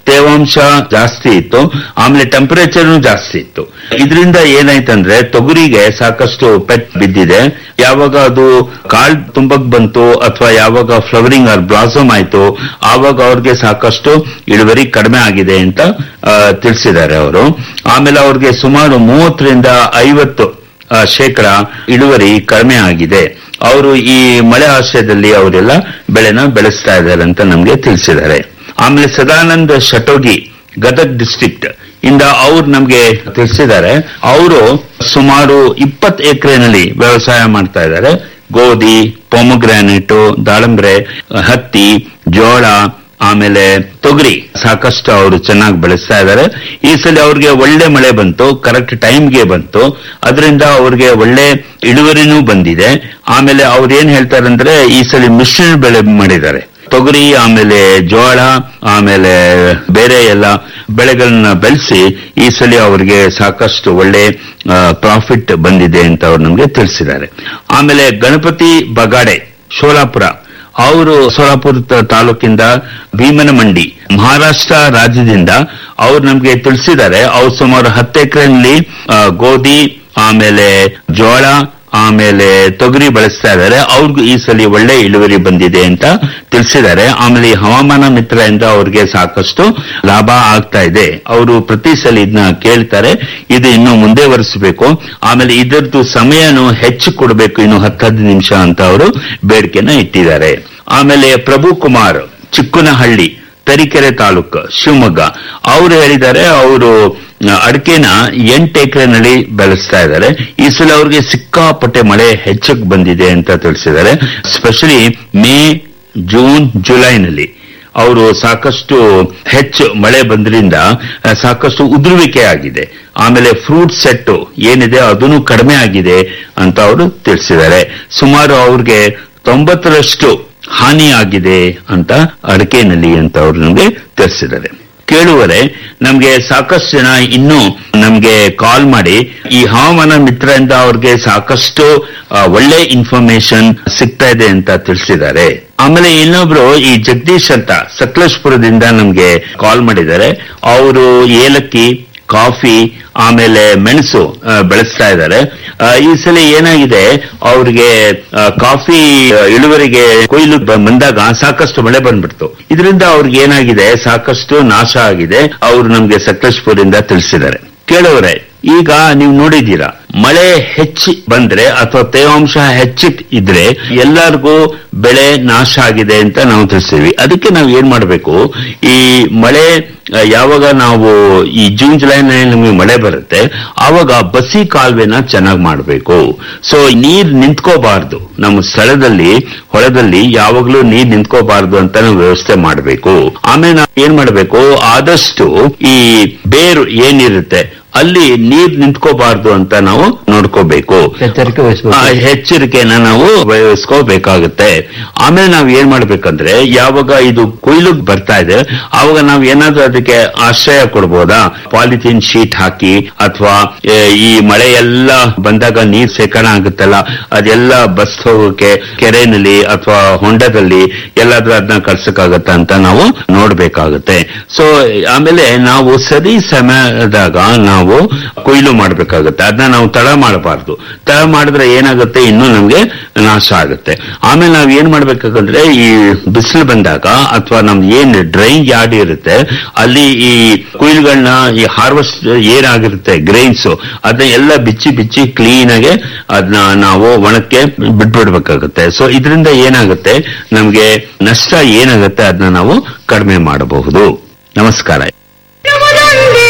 ತೇವಾಂಶ ಜಾಸ್ತಿ ಇತ್ತು ಆಮೇಲೆ ಟೆಂಪರೇಚರ್ ಜಾಸ್ತಿ ಇತ್ತು ಇದರಿಂದ ಏನಾಯ್ತಂದ್ರೆ ತೊಗರಿಗೆ ಸಾಕಷ್ಟು ಪೆಟ್ ಬಿದ್ದಿದೆ ಯಾವಾಗ ಅದು ಕಾಳ್ ತುಂಬಕ್ ಬಂತು ಅಥವಾ ಯಾವಾಗ ಫ್ಲವರಿಂಗ್ ಆರ್ ಬ್ಲಾಸಮ್ ಆಯ್ತು ಆವಾಗ ಅವ್ರಿಗೆ ಸಾಕಷ್ಟು ಇಳುವರಿ ಕಡಿಮೆ ಆಗಿದೆ ಅಂತ ಆ, ತಿಳಿಸಿದ್ದಾರೆ ಅವರು ಆಮೇಲೆ ಅವ್ರಿಗೆ ಸುಮಾರು ಮೂವತ್ತರಿಂದ ಐವತ್ತು ಆ, ಶೇಕಡ ಇಳುವರಿ ಕಡಿಮೆ ಆಗಿದೆ ಅವರು ಈ ಮಳೆ ಆಶ್ರಯದಲ್ಲಿ ಅವರೆಲ್ಲ ಬೆಳೆನ ಬೆಳೆಸ್ತಾ ಇದ್ದಾರೆ ಅಂತ ನಮ್ಗೆ ತಿಳಿಸಿದ್ದಾರೆ ಆಮೇಲೆ ಸದಾನಂದ ಶಟೋಗಿ ಗದಗ್ ಡಿಸ್ಟ್ರಿಕ್ಟ್ ಇಂದ ಅವ್ರು ನಮ್ಗೆ ತಿಳಿಸಿದ್ದಾರೆ ಅವರು ಸುಮಾರು ಇಪ್ಪತ್ತು ಎಕರೆನಲ್ಲಿ ವ್ಯವಸಾಯ ಮಾಡ್ತಾ ಇದ್ದಾರೆ ಗೋಧಿ ಪೊಮಗ್ರಾನೆಟು ದಾಳಂಬ್ರೆ ಹತ್ತಿ ಜೋಳ ಆಮೇಲೆ ತೊಗರಿ ಸಾಕಷ್ಟು ಅವರು ಚೆನ್ನಾಗಿ ಬೆಳೆಸ್ತಾ ಇದ್ದಾರೆ ಈ ಸಲ ಅವ್ರಿಗೆ ಒಳ್ಳೆ ಮಳೆ ಬಂತು ಕರೆಕ್ಟ್ ಟೈಮ್ಗೆ ಬಂತು ಅದರಿಂದ ಅವ್ರಿಗೆ ಒಳ್ಳೆ ಇಳುವರಿನೂ ಬಂದಿದೆ ಆಮೇಲೆ ಅವ್ರು ಏನ್ ಹೇಳ್ತಾರೆ ಅಂದ್ರೆ ಈ ಸಲ ಮಿಶ್ರಣ ಬೆಳೆ ಮಾಡಿದ್ದಾರೆ ತೊಗರಿ ಆಮೇಲೆ ಜೋಳ ಆಮೇಲೆ ಬೇರೆ ಎಲ್ಲ ಬೆಳೆಗಳನ್ನ ಬೆಳೆಸಿ ಈ ಸಲ ಅವರಿಗೆ ಸಾಕಷ್ಟು ಒಳ್ಳೆ ಪ್ರಾಫಿಟ್ ಬಂದಿದೆ ಅಂತ ಅವ್ರು ನಮ್ಗೆ ತಿಳಿಸಿದ್ದಾರೆ ಆಮೇಲೆ ಗಣಪತಿ ಬಗಾಡೆ ಶೋಲಾಪುರ ಅವರು ಸೋಲಾಪುರ ತ- ತಾಲೂಕಿಂದ ಭೀಮನಮಂಡಿ ಮಹಾರಾಷ್ಟ್ರ ರಾಜ್ಯದಿಂದ ಅವ್ರು ನಮ್ಗೆ ತಿಳಿಸಿದ್ದಾರೆ ಅವ್ರು ಸುಮಾರು ಹತ್ತು ಎಕರೆನಲ್ಲಿ ಗೋಧಿ ಆಮೇಲೆ ಜೋಳ ಆಮೇಲೆ ತೊಗರಿ ಬೆಳೆಸ್ತಾ ಇದ್ದಾರೆ ಅವ್ರಿಗೂ ಈ ಸಲ ಒಳ್ಳೆ ಇಳುವರಿ ಬಂದಿದೆ ಅಂತ ತಿಳಿಸಿದ್ದಾರೆ ಆಮೇಲೆ ಈ ಹವಾಮಾನ ಮಿತ್ರ ಇಂದ ಅವ್ರಿಗೆ ಸಾಕಷ್ಟು ಲಾಭ ಆಗ್ತಾ ಇದೆ ಅವರು ಪ್ರತಿ ಸಲ ಇದನ್ನ ಕೇಳ್ತಾರೆ ಇದು ಇನ್ನು ಮುಂದೆ ಒರೆಸಬೇಕು ಆಮೇಲೆ ಇದರದ್ದು ಸಮಯನು ಹೆಚ್ಚು ಕೊಡಬೇಕು ಇನ್ನು ಹತ್ತು ಹದಿನೈದು ನಿಮಿಷ ಅಂತ ಅವರು ಬೇಡಿಕೆನ ಇಟ್ಟಿದ್ದಾರೆ ಆಮೇಲೆ ಪ್ರಭು ಕುಮಾರ್ ಚಿಕ್ಕನಹಳ್ಳಿ ತರೀಕೆರೆ ತಾಲೂಕು ಶಿವಮೊಗ್ಗ ಅವರು ಹೇಳಿದ್ದಾರೆ ಅವರು ಅಡಿಕೆನ ಎಂಟು ಎಕರೆನಲ್ಲಿ ಬೆಳೆಸ್ತಾ ಇದ್ದಾರೆ ಈ ಸಲ ಅವ್ರಿಗೆ ಸಿಕ್ಕಾಪಟ್ಟೆ ಮಳೆ ಹೆಚ್ಚಕ್ಕೆ ಬಂದಿದೆ ಅಂತ ತಿಳಿಸಿದ್ದಾರೆ ಸ್ಪೆಷಲಿ ಮೇ ಜೂನ್ ಜುಲೈನಲ್ಲಿ ಅವರು ಸಾಕಷ್ಟು ಹೆಚ್ಚು ಮಳೆ ಬಂದ್ರಿಂದ ಆ, ಸಾಕಷ್ಟು ಉದುರುವಿಕೆ ಆಗಿದೆ ಆಮೇಲೆ ಫ್ರೂಟ್ ಸೆಟ್ ಏನಿದೆ ಅದನ್ನು ಕಡಿಮೆ ಆಗಿದೆ ಅಂತ ಅವರು ತಿಳಿಸಿದ್ದಾರೆ ಸುಮಾರು ಅವ್ರಿಗೆ ತೊಂಬತ್ತರಷ್ಟು ಹಾನಿ ಆಗಿದೆ ಅಂತ ಅಡಕೆನಲ್ಲಿ ಅಂತ ಅವರು ನಮಗೆ ತಿಳಿಸಿದ್ದಾರೆ ಕೇಳುವರೆ ನಮ್ಗೆ ಸಾಕಷ್ಟು ಜನ ಇನ್ನೂ ನಮ್ಗೆ ಕಾಲ್ ಮಾಡಿ ಈ ಹವಾಮಾನ ಮಿತ್ರದಿಂದ ಅವ್ರಿಗೆ ಸಾಕಷ್ಟು ಆ, ಒಳ್ಳೆ ಇನ್ಫಾರ್ಮೇಶನ್ ಸಿಗ್ತಾ ಇದೆ ಅಂತ ತಿಳಿಸಿದ್ದಾರೆ ಆಮೇಲೆ ಇನ್ನೊಬ್ರು ಈ ಜಗದೀಶ್ ಅಂತ ಸಕಲೇಶ್ಪುರದಿಂದ ನಮ್ಗೆ ಕಾಲ್ ಮಾಡಿದ್ದಾರೆ ಅವರು ಏಲಕ್ಕಿ ಕಾಫಿ ಆಮೇಲೆ ಮೆಣಸು ಆ, ಬೆಳೆಸ್ತಾ ಇದ್ದಾರೆ ಆ, ಈ ಸಲ ಏನಾಗಿದೆ ಅವ್ರಿಗೆ ಆ, ಕಾಫಿ ಆ, ಇಳುವರಿಗೆ ಕೊಯ್ಲು ಬ- ಬಂದಾಗ ಸಾಕಷ್ಟು ಮಳೆ ಬಂದ್ಬಿಡ್ತು ಇದರಿಂದ ಅವ್ರಿಗೆ ಏನಾಗಿದೆ ಸಾಕಷ್ಟು ನಾಶ ಆಗಿದೆ ಅವರು ನಮ್ಗೆ ಸಕಲೇಶ್ಪುರದಿಂದ ತಿಳಿಸಿದ್ದಾರೆ ಕೇಳೋರೆ ಈಗ ನೀವು ನೋಡಿದ್ದೀರಾ ಮಳೆ ಹೆಚ್ಚಿ ಬಂದ್ರೆ ಅಥವಾ ತೇವಾಂಶ ಹೆಚ್ಚಿ ಇದ್ರೆ ಎಲ್ಲರಿಗೂ ಬೆಳೆ ನಾಶ ಆಗಿದೆ ಅಂತ ನಾವು ತಿಳಿಸ್ತೀವಿ ಅದಕ್ಕೆ ನಾವು ಏನ್ ಮಾಡಬೇಕು ಈ ಮಳೆ ಆ, ಯಾವಾಗ ನಾವು ಈ ಜೂನ್ ಜುಲೈನಲ್ಲಿ ನಮಗೆ ಮಳೆ ಬರುತ್ತೆ ಆವಾಗ ಬಸಿ ಕಾಲುವೆನ ಚೆನ್ನಾಗಿ ಮಾಡಬೇಕು ಸೊ ನೀರ್ ನಿಂತ್ಕೋಬಾರ್ದು ನಮ್ಮ ಸ್ಥಳದಲ್ಲಿ ಹೊಳದಲ್ಲಿ ಯಾವಾಗಲೂ ನೀರ್ ನಿಂತ್ಕೋಬಾರ್ದು ಅಂತ ನಾವು ವ್ಯವಸ್ಥೆ ಮಾಡಬೇಕು ಆಮೇಲೆ ನಾವು ಏನ್ ಮಾಡಬೇಕು ಆದಷ್ಟು ಈ ಬೇರು ಏನಿರುತ್ತೆ ಅಲ್ಲಿ ನೀರ್ ನಿಂತ್ಕೋಬಾರ್ದು ಅಂತ ನಾವು ನೋಡ್ಕೋಬೇಕು ಎಚ್ಚರಿಕೆ ವಹಿಸಬೇಕು ಆ, ಎಚ್ಚರಿಕೆನ ನಾವು ವಹಿಸ್ಕೋಬೇಕಾಗುತ್ತೆ ಆಮೇಲೆ ನಾವು ಏನ್ ಮಾಡ್ಬೇಕಂದ್ರೆ ಯಾವಾಗ ಇದು ಕೊಯ್ಲು ಬರ್ತಾ ಇದೆ ಆವಾಗ ನಾವು ಏನಾದ್ರೂ ಅದಕ್ಕೆ ಆಶ್ರಯ ಕೊಡ್ಬೋದಾ ಪಾಲಿಥೀನ್ ಶೀಟ್ ಹಾಕಿ ಅಥವಾ ಈ ಮಳೆ ಎಲ್ಲ ಬಂದಾಗ ನೀರ್ ಶೇಖರಣೆ ಆಗುತ್ತಲ್ಲ ಅದೆಲ್ಲ ಬಸ್ ಹೋಗೋಕೆ ಕೆರೆನಲ್ಲಿ ಅಥವಾ ಹೊಂಡದಲ್ಲಿ ಎಲ್ಲಾದ್ರೂ ಅದನ್ನ ಕಳ್ಸಕ್ಕಾಗತ್ತ ಅಂತ ನಾವು ನೋಡ್ಬೇಕಾಗುತ್ತೆ ಸೊ ಆಮೇಲೆ ನಾವು ಸರಿ ಸಮಯದಾಗ ನಾವು ಕೊಯ್ಲು ಮಾಡ್ಬೇಕಾಗುತ್ತೆ ಅದನ್ನ ನಾವು ತಡ ಮಾಡಬಾರ್ದು ತಡ ಮಾಡಿದ್ರೆ ಏನಾಗುತ್ತೆ ಇನ್ನೂ ನಮ್ಗೆ ನಾಶ ಆಗುತ್ತೆ ಆಮೇಲೆ ನಾವ್ ಏನ್ ಮಾಡ್ಬೇಕಾಗಂದ್ರೆ ಈ ಬಿಸಿಲು ಬಂದಾಗ ಅಥವಾ ನಮ್ದು ಏನ್ ಡ್ರೈಯಿಂಗ್ ಯಾರ್ಡ್ ಇರುತ್ತೆ ಅಲ್ಲಿ ಈ ಕುಯ್ಲುಗಳನ್ನ ಈ ಹಾರ್ವೆಸ್ಟ್ ಏನಾಗಿರುತ್ತೆ ಗ್ರೈನ್ಸ್ ಅದನ್ನ ಎಲ್ಲ ಬಿಚ್ಚಿ ಬಿಚ್ಚಿ ಕ್ಲೀನ್ ಆಗಿ ಅದನ್ನ ನಾವು ಒಣಕ್ಕೆ ಬಿಟ್ಬಿಡ್ಬೇಕಾಗುತ್ತೆ ಸೊ ಇದರಿಂದ ಏನಾಗುತ್ತೆ ನಮ್ಗೆ ನಷ್ಟ ಏನಾಗುತ್ತೆ ಅದನ್ನ ನಾವು ಕಡಿಮೆ ಮಾಡಬಹುದು ನಮಸ್ಕಾರ ಇರುವುದೊಂದೇ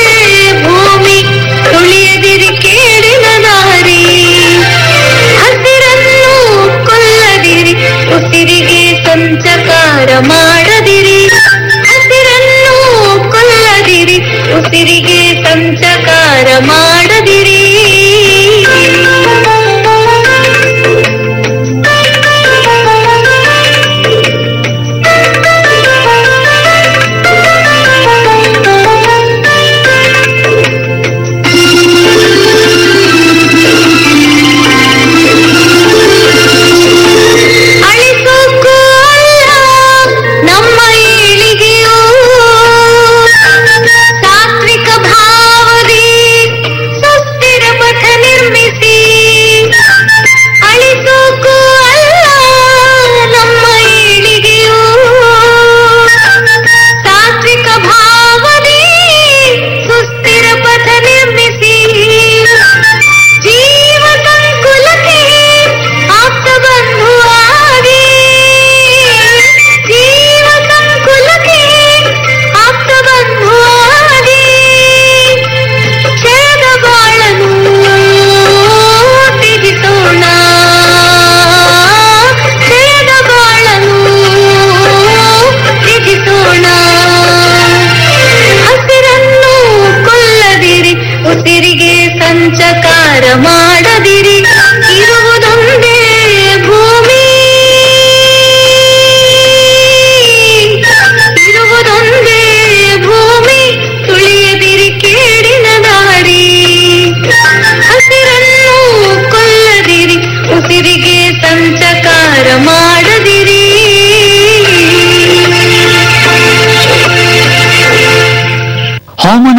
ಭೂಮಿ ತುಳಿಯದಿರಿ ಕೇಳಿನ ದಾರಿ ಹಸಿರನ್ನು ಕೊಲ್ಲದಿರಿ ಉಸಿರಿಗೆ ಸಂಚಕಾರ ಮಾಡದಿರಿ ಹಸಿರನ್ನು ಕೊಲ್ಲದಿರಿ ಉಸಿರಿಗೆ ಸಂಚಕಾರ ಮಾಡದಿರಿ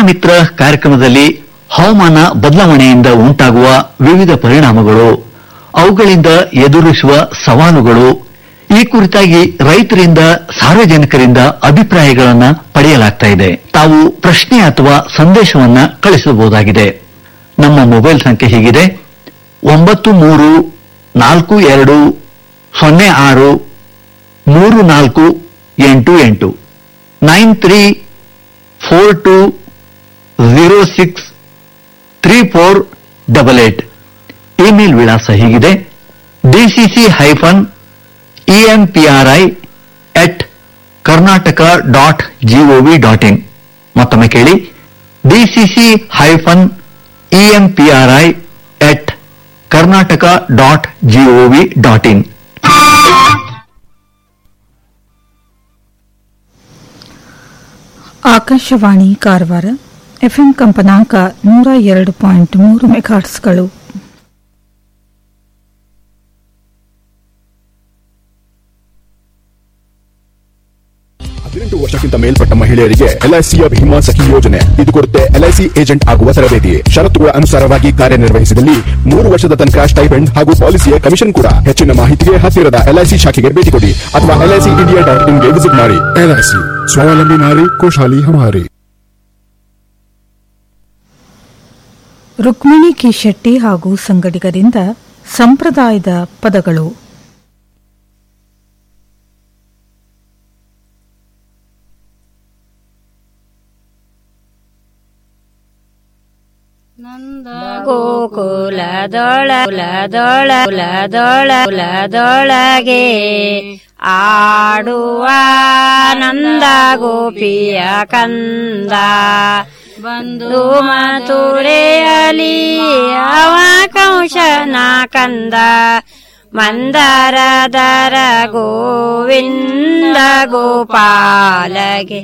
ಮಿತ್ರ ಕಾರ್ಯಕ್ರಮದಲ್ಲಿ ಹವಾಮಾನ ಬದಲಾವಣೆಯಿಂದ ಉಂಟಾಗುವ ವಿವಿಧ ಪರಿಣಾಮಗಳು ಅವುಗಳಿಂದ ಎದುರಿಸುವ ಸವಾಲುಗಳು ಈ ಕುರಿತಾಗಿ ರೈತರಿಂದ ಸಾರ್ವಜನಿಕರಿಂದ ಅಭಿಪ್ರಾಯಗಳನ್ನ ಪಡೆಯಲಾಗ್ತಾ ಇದೆ ತಾವು ಪ್ರಶ್ನೆ ಅಥವಾ ಸಂದೇಶವನ್ನ ಕಳಿಸಬಹುದಾಗಿದೆ ನಮ್ಮ ಮೊಬೈಲ್ ಸಂಖ್ಯೆ ಹೀಗಿದೆ ಒಂಬತ್ತು ಮೂರು ನಾಲ್ಕು ಎರಡು ಸೊನ್ನೆ ಆರು ಮೂರು ನಾಲ್ಕು ಎಂಟು ಎಂಟು nine three four two zero six three four double eight email ವಿಳಾಸ ಹೀಗಿದೆ DCC hyphen EMPRI at Karnataka dot GOV dot in ಮತ್ತೊಮ್ಮೆ ಕೇಳಿ DCC hyphen EMPRI at Karnataka dot GOV dot in Akashvani Karwar FM ಕಂಪನಾಂಕ ನೂರ ಎರಡು ಪಾಯಿಂಟ್ ಮೂರು ಮೆಗಾಟ್ಸ್ಗಳು ಹದಿನೆಂಟು ವರ್ಷಕ್ಕಿಂತ ಮೇಲ್ಪಟ್ಟ ಮಹಿಳೆಯರಿಗೆ ಎಲ್ಐಸಿಯ ಭೀಮಾ ಸಖಿ ಯೋಜನೆ ಇದು ಕೊಡುತ್ತೆ ಎಲ್ಐಸಿ ಏಜೆಂಟ್ ಆಗುವ ತರಬೇತಿ ಷರತ್ತುಗಳ ಅನುಸಾರವಾಗಿ ಕಾರ್ಯನಿರ್ವಹಿಸಿದಲ್ಲಿ ಮೂರು ವರ್ಷದ ತನಕ ಸ್ಟೈಪೆಂಡ್ ಹಾಗೂ ಪಾಲಿಸಿಯ ಕಮಿಷನ್ ಕೂಡ ಹೆಚ್ಚಿನ ಮಾಹಿತಿಗೆ ಹತ್ತಿರದ ಎಲ್ಐಸಿ ಶಾಖೆಗೆ ಭೇಟಿ ಕೊಡಿ ಅಥವಾ ಎಲ್ಐಸಿ ಇಂಡಿಯಾ ಡಾಟ್ ಇನ್ಗೆ ವಿಸಿಟ್ ಮಾಡಿ ಎಲ್ಐಸಿ ಸ್ವಾವಲಂಬಿ ನಾರಿ ಖುಷಾಲಿ ಹಮಾರಿ ರುಕ್ಮಿಣಿ ಕಿ ಶೆಟ್ಟಿ ಹಾಗೂ ಸಂಗಡಿಗರಿಂದ ಸಂಪ್ರದಾಯದ ಪದಗಳು ಗೋಕುಲದೊಳದೊಳದೊಳದೊಳಗೆ ಆಡುವ ನಂದ ಗೋಪಿಯ ಕಂದ ಬಂದು ಮಥುರೆಯಲಿ ಅವ ಕಂಶನ ಕಂದ ಮಂದರದರ ಗೋವಿಂದ ಗೋಪಾಲಗೆ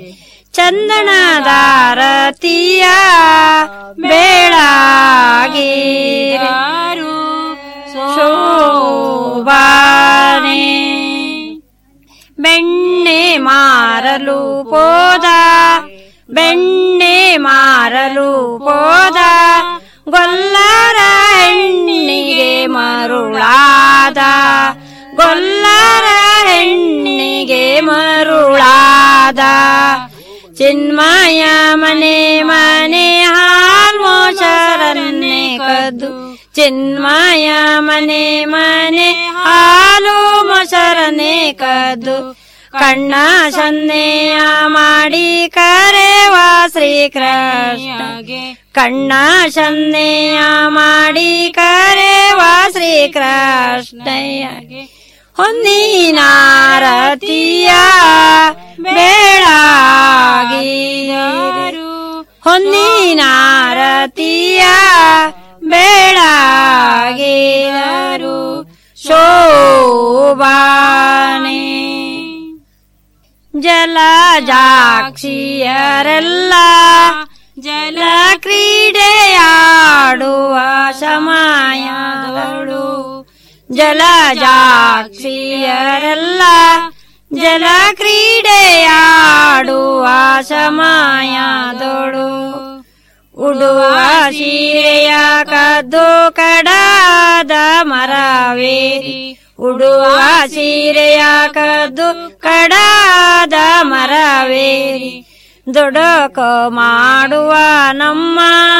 ಚಂದನದಾರತಿಯ ಬೇಳಾಗಿರು ಶೋಭಾನೆ ಬೆಣ್ಣೆ ಮಾರಲು ಪೋದ ಬೆಣ್ಣೆ ಮಾರಲು ಪೋದ ಗೊಲ್ಲರ ಹೆಣ್ಣಿಗೆ ಮರುಳಾದ ಗೊಲ್ಲರ ಹೆಣ್ಣಿಗೆ ಮರುಳಾದ ಚಿನ್ಮಯ ಮನೆ ಮನೆ ಹಾಲ್ಮೋಚರನ್ನೇ ಕದ್ದು ಚಿನ್ಮಯ ಮನೆ ಮನೆ ಹಾಲು ಮೊಸರನೆ ಕದ್ದು ಕಣ್ಣ ಸನ್ನೆಯ ಮಾಡಿ ಕರೆವ ಶ್ರೀಕೃಷ್ಣಗೆ ಕಣ್ಣ ಸನ್ನೆಯ ಮಾಡಿ ಕರೆವ ಶ್ರೀಕೃಷ್ಣಯ್ಯಗೆ ಹೊಂದಿನಾರತಿಯ ಬೇಳಾಗಿರು ಹೊಂದಿನಾರತಿಯ ಬೇಳಾಗಿರು ಶೋಭಾನೆ ಜಲಜಾಕ್ಷಿಯರೆಲ್ಲ ಜಲ ಕ್ರೀಡೆಯಾಡುವ ಸಮಯದವಳು ಜಲಜಾಕ್ಷಿಯರೆಲ್ಲ ಜಲ ಕ್ರೀಡೆಯಾಡುವ ಸಮಯದೊಳು ಉಡುವ ಸೀರೆಯ ಕದ್ದು ಕಡಾದ ಮರವೇರಿ ಉಡುವ ಸೀರೆಯ ಕದ್ದು ಕಡಾದ ಮರವೇರಿ ದುಡುಕ ಮಾಡುವ ನಮ್ಮ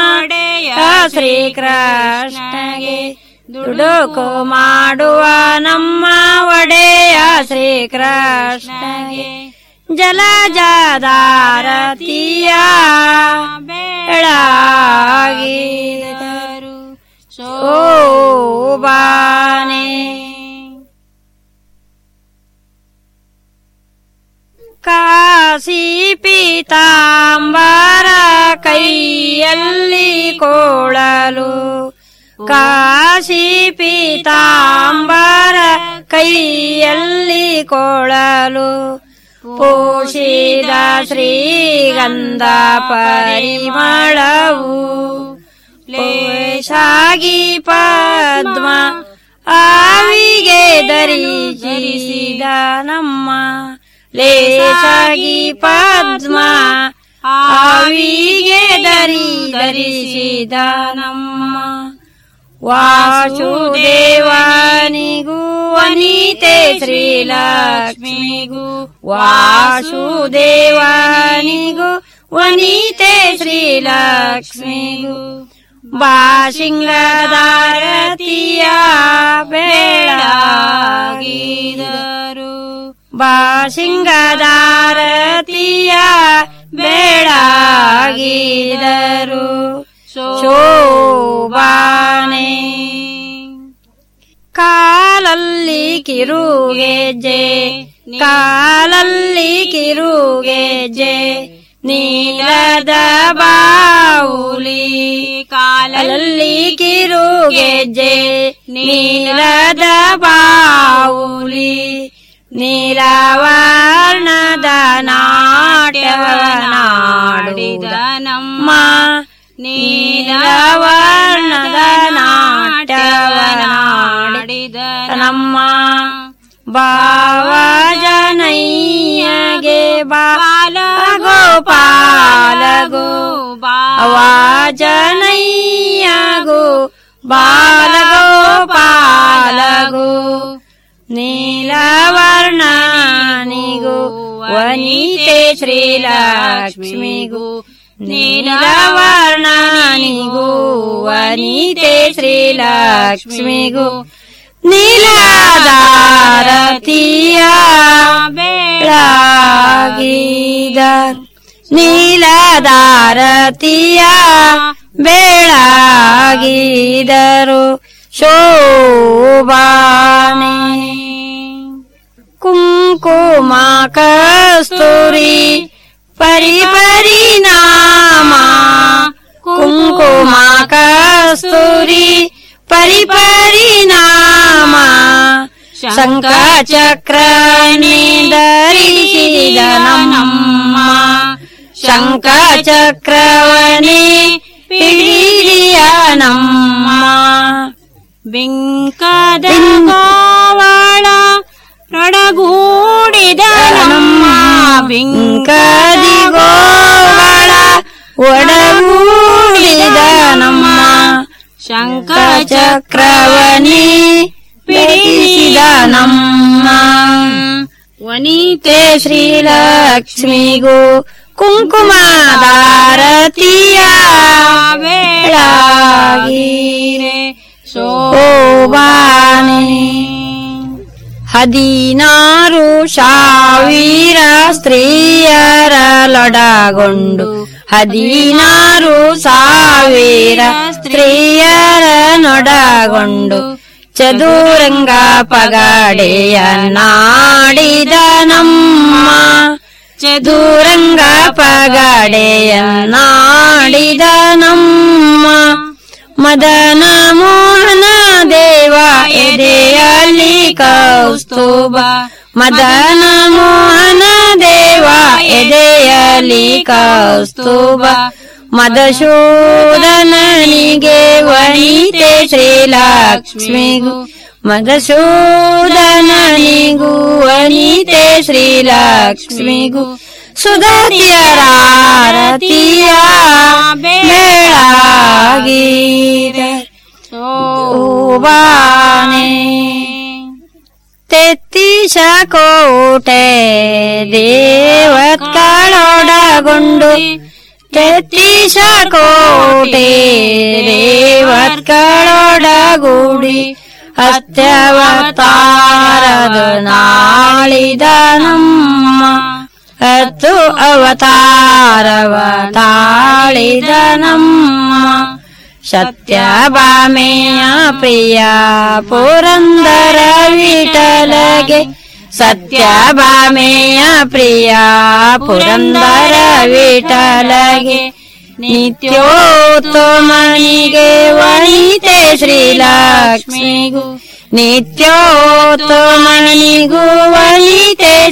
ಶ್ರೀಕೃಷ್ಣಗೆ ದುಡುಕು ಮಾಡುವ ನಮ್ಮ ಒಡೆಯ ಶ್ರೀಕೃಷ್ಣಗೆ ಜಲಜಾದಾರತಿಯ ಬೆಳಗಿದರು ಶೋಭಾನೆ ಕಾಶಿ ಪೀತಾಂಬರ ಕೈಯಲ್ಲಿ ಕೋಳಲು ಕಾಶಿ ಪೀತಾಂಬರ ಕೈಯಲ್ಲಿ ಕೊಳಲು ಪೋಷಿದ ಶ್ರೀಗಂಧ ಪರಿಮಳವು ಲೇಷಾಗಿ ಪದ್ಮ ಆವಿಗೆ ಧರಿಸಿದ ನಮ್ಮ ಲೇಷಾಗಿ ಪದ್ಮ ಆವಿಗೆ ದರಿ ಧರಿಸಿದ ನಮ್ಮ ವಾಸುದೇವನಿಗೂ ವನಿತೆ ಶ್ರೀಲಕ್ಷ್ಮಿಗೂ ವಾಸುದೇವನಿಗೂ ವನಿತೆ ಶ್ರೀಲಕ್ಷ್ಮಿಗೂ ಬಾಶಿಂಗದಾರತಿಯ ಬೆಳಗಿದರು ಬಾಶಿಂಗದಾರತಿಯ ಬೆಳಗಿದರು ಶೋಭಾನೆ ಕಾಲಲ್ಲಿ ಕಿರುಗೆಜ್ಜೆ ಕಾಲಲ್ಲಿ ಕಿರುಗೆಜ್ಜೆ ನೀಲದ ಬಾವುಲಿ ಕಾಲಲ್ಲಿ ಕಿರುಗೆಜ್ಜೆ ನೀಲದ ಬಾವುಲಿ ನೀಲವರ್ಣದ ನಾಟ್ಯವನಾಡಿದ ನಮ್ಮ ನೀಲವರ್ಣದ ನಾಟ್ಯವನಾಡಿದ ನಮ್ಮ ಬಾವಜನಯ್ಯಗೆ ಬಾಲ ಗೋಪಾಲಗೋ ಬಾವಜನಯ್ಯಗೋ ಬಾಲ ಗೋಪಾಲಗೋ ನೀಲವರ್ಣನಿಗೂ ವನಿತೆ ಶ್ರೀಲಕ್ಷ್ಮಿಗೂ ನೀಲವರ್ಣನಿಗೂ ವನಿತೆ ಶ್ರೀಲಕ್ಷ್ಮಿಗೂ ನೀಲದಾರತಿಯ ಬೆಳಗಿದ ನೀಲದಾರತಿಯ ಬೆಳಗಿದರು ಶೋಭಾನೆ ಕುಂಕುಮ ಕಸ್ತೂರಿ ಪರಿಪರಿಣಾಮ ಕುಂಕುಮ ಕಸ್ತೂರಿ ಪರಿಪರಿಣಾಮ ಶಂಕ ಚಕ್ರ ಧರಿಸಿದ ನಮ್ಮ ಶಂಕ ಚಕ್ರವನೇ ಹಿಡಿಯ ನಮ್ಮ ಬಿಂಕದ ಗೋವಳ ರೊಡಗೂಡಿದ ನಮ್ಮ ಬಿಂಕದಿ ಗೋವಳ ಒಡಗೂಡಿದ ನಮ್ಮ ಶಂಕ ಚಕ್ರವನಿ ಬಿಡಿಸಿದ ನಮ್ಮ ವನಿತೆ ಶ್ರೀಲಕ್ಷ್ಮಿಗೂ ಕುಂಕುಮದಾರತಿಯ ಬೆಳಗಿರೆ ಶೋಭಾನೆ ಹದಿನಾರು ಸಾವಿರ ಸ್ತ್ರೀಯರಲೊಡಗೊಂಡು ಹದಿನಾರು ಸಾವಿರ ಸ್ತ್ರೀಯರನೊಡಗೊಂಡು ಚದುರಂಗ ಪಗಡೆಯ ನಾಡಿದ ನಮ್ಮ ಚದುರಂಗ ಪಗಡೆಯ ನಾಡಿದ ನಮ್ಮ ಮದನ ಮೋಹನ ದೇವ ಎದೆಯಲ್ಲಿ ಕೌಸ್ತುಭ ಮದನ ಮೋಹನ ದೇವ ಎದೆಯಲ್ಲಿ ಕೌಸ್ತುಭ ಮದಶೂದನನಿಗೆ ವನಿತೆ ಶ್ರೀಲಕ್ಷ್ಮಿಗೂ ಮದಶೂದನನಿಗೂ ವನಿತೆ ಶ್ರೀಲಕ್ಷ್ಮಿಗೂ ಸುಧತಿಯರಾರತಿಯ ಬೆಳಗಿದೆ ಶೋಭಾನೆ ತೆತ್ತಿಶ ಕೋಟೆ ದೇವತ್ಗಳೊಡಗೊಂಡು ತೆತ್ತಿಶ ಕೋಟೆ ದೇವತ್ಗಳೊಡಗೂಡಿ ಅತ್ಯವತಾರದು ನಾಳಿದ ನಮ್ಮ ಹತ್ತು ಅವತಾರವ ತಾಳಿದ ನಮ್ಮ ಸತ್ಯಭಾಮೆಯ ಪ್ರಿಯ ಪುರಂದರ ವಿಠಲಗೆ ಸತ್ಯಭಾಮೆಯ ಪ್ರಿಯ ಪುರಂದರ ವಿಠಲಗೆ ನಿತ್ಯೋತ್ತಮನಿಗೆ ವನಿತೆ ಶ್ರೀಲಕ್ಷ್ಮಿಗೂ ನಿತ್ಯೋತ್ತಮನಿಗೂ ವನಿತೆ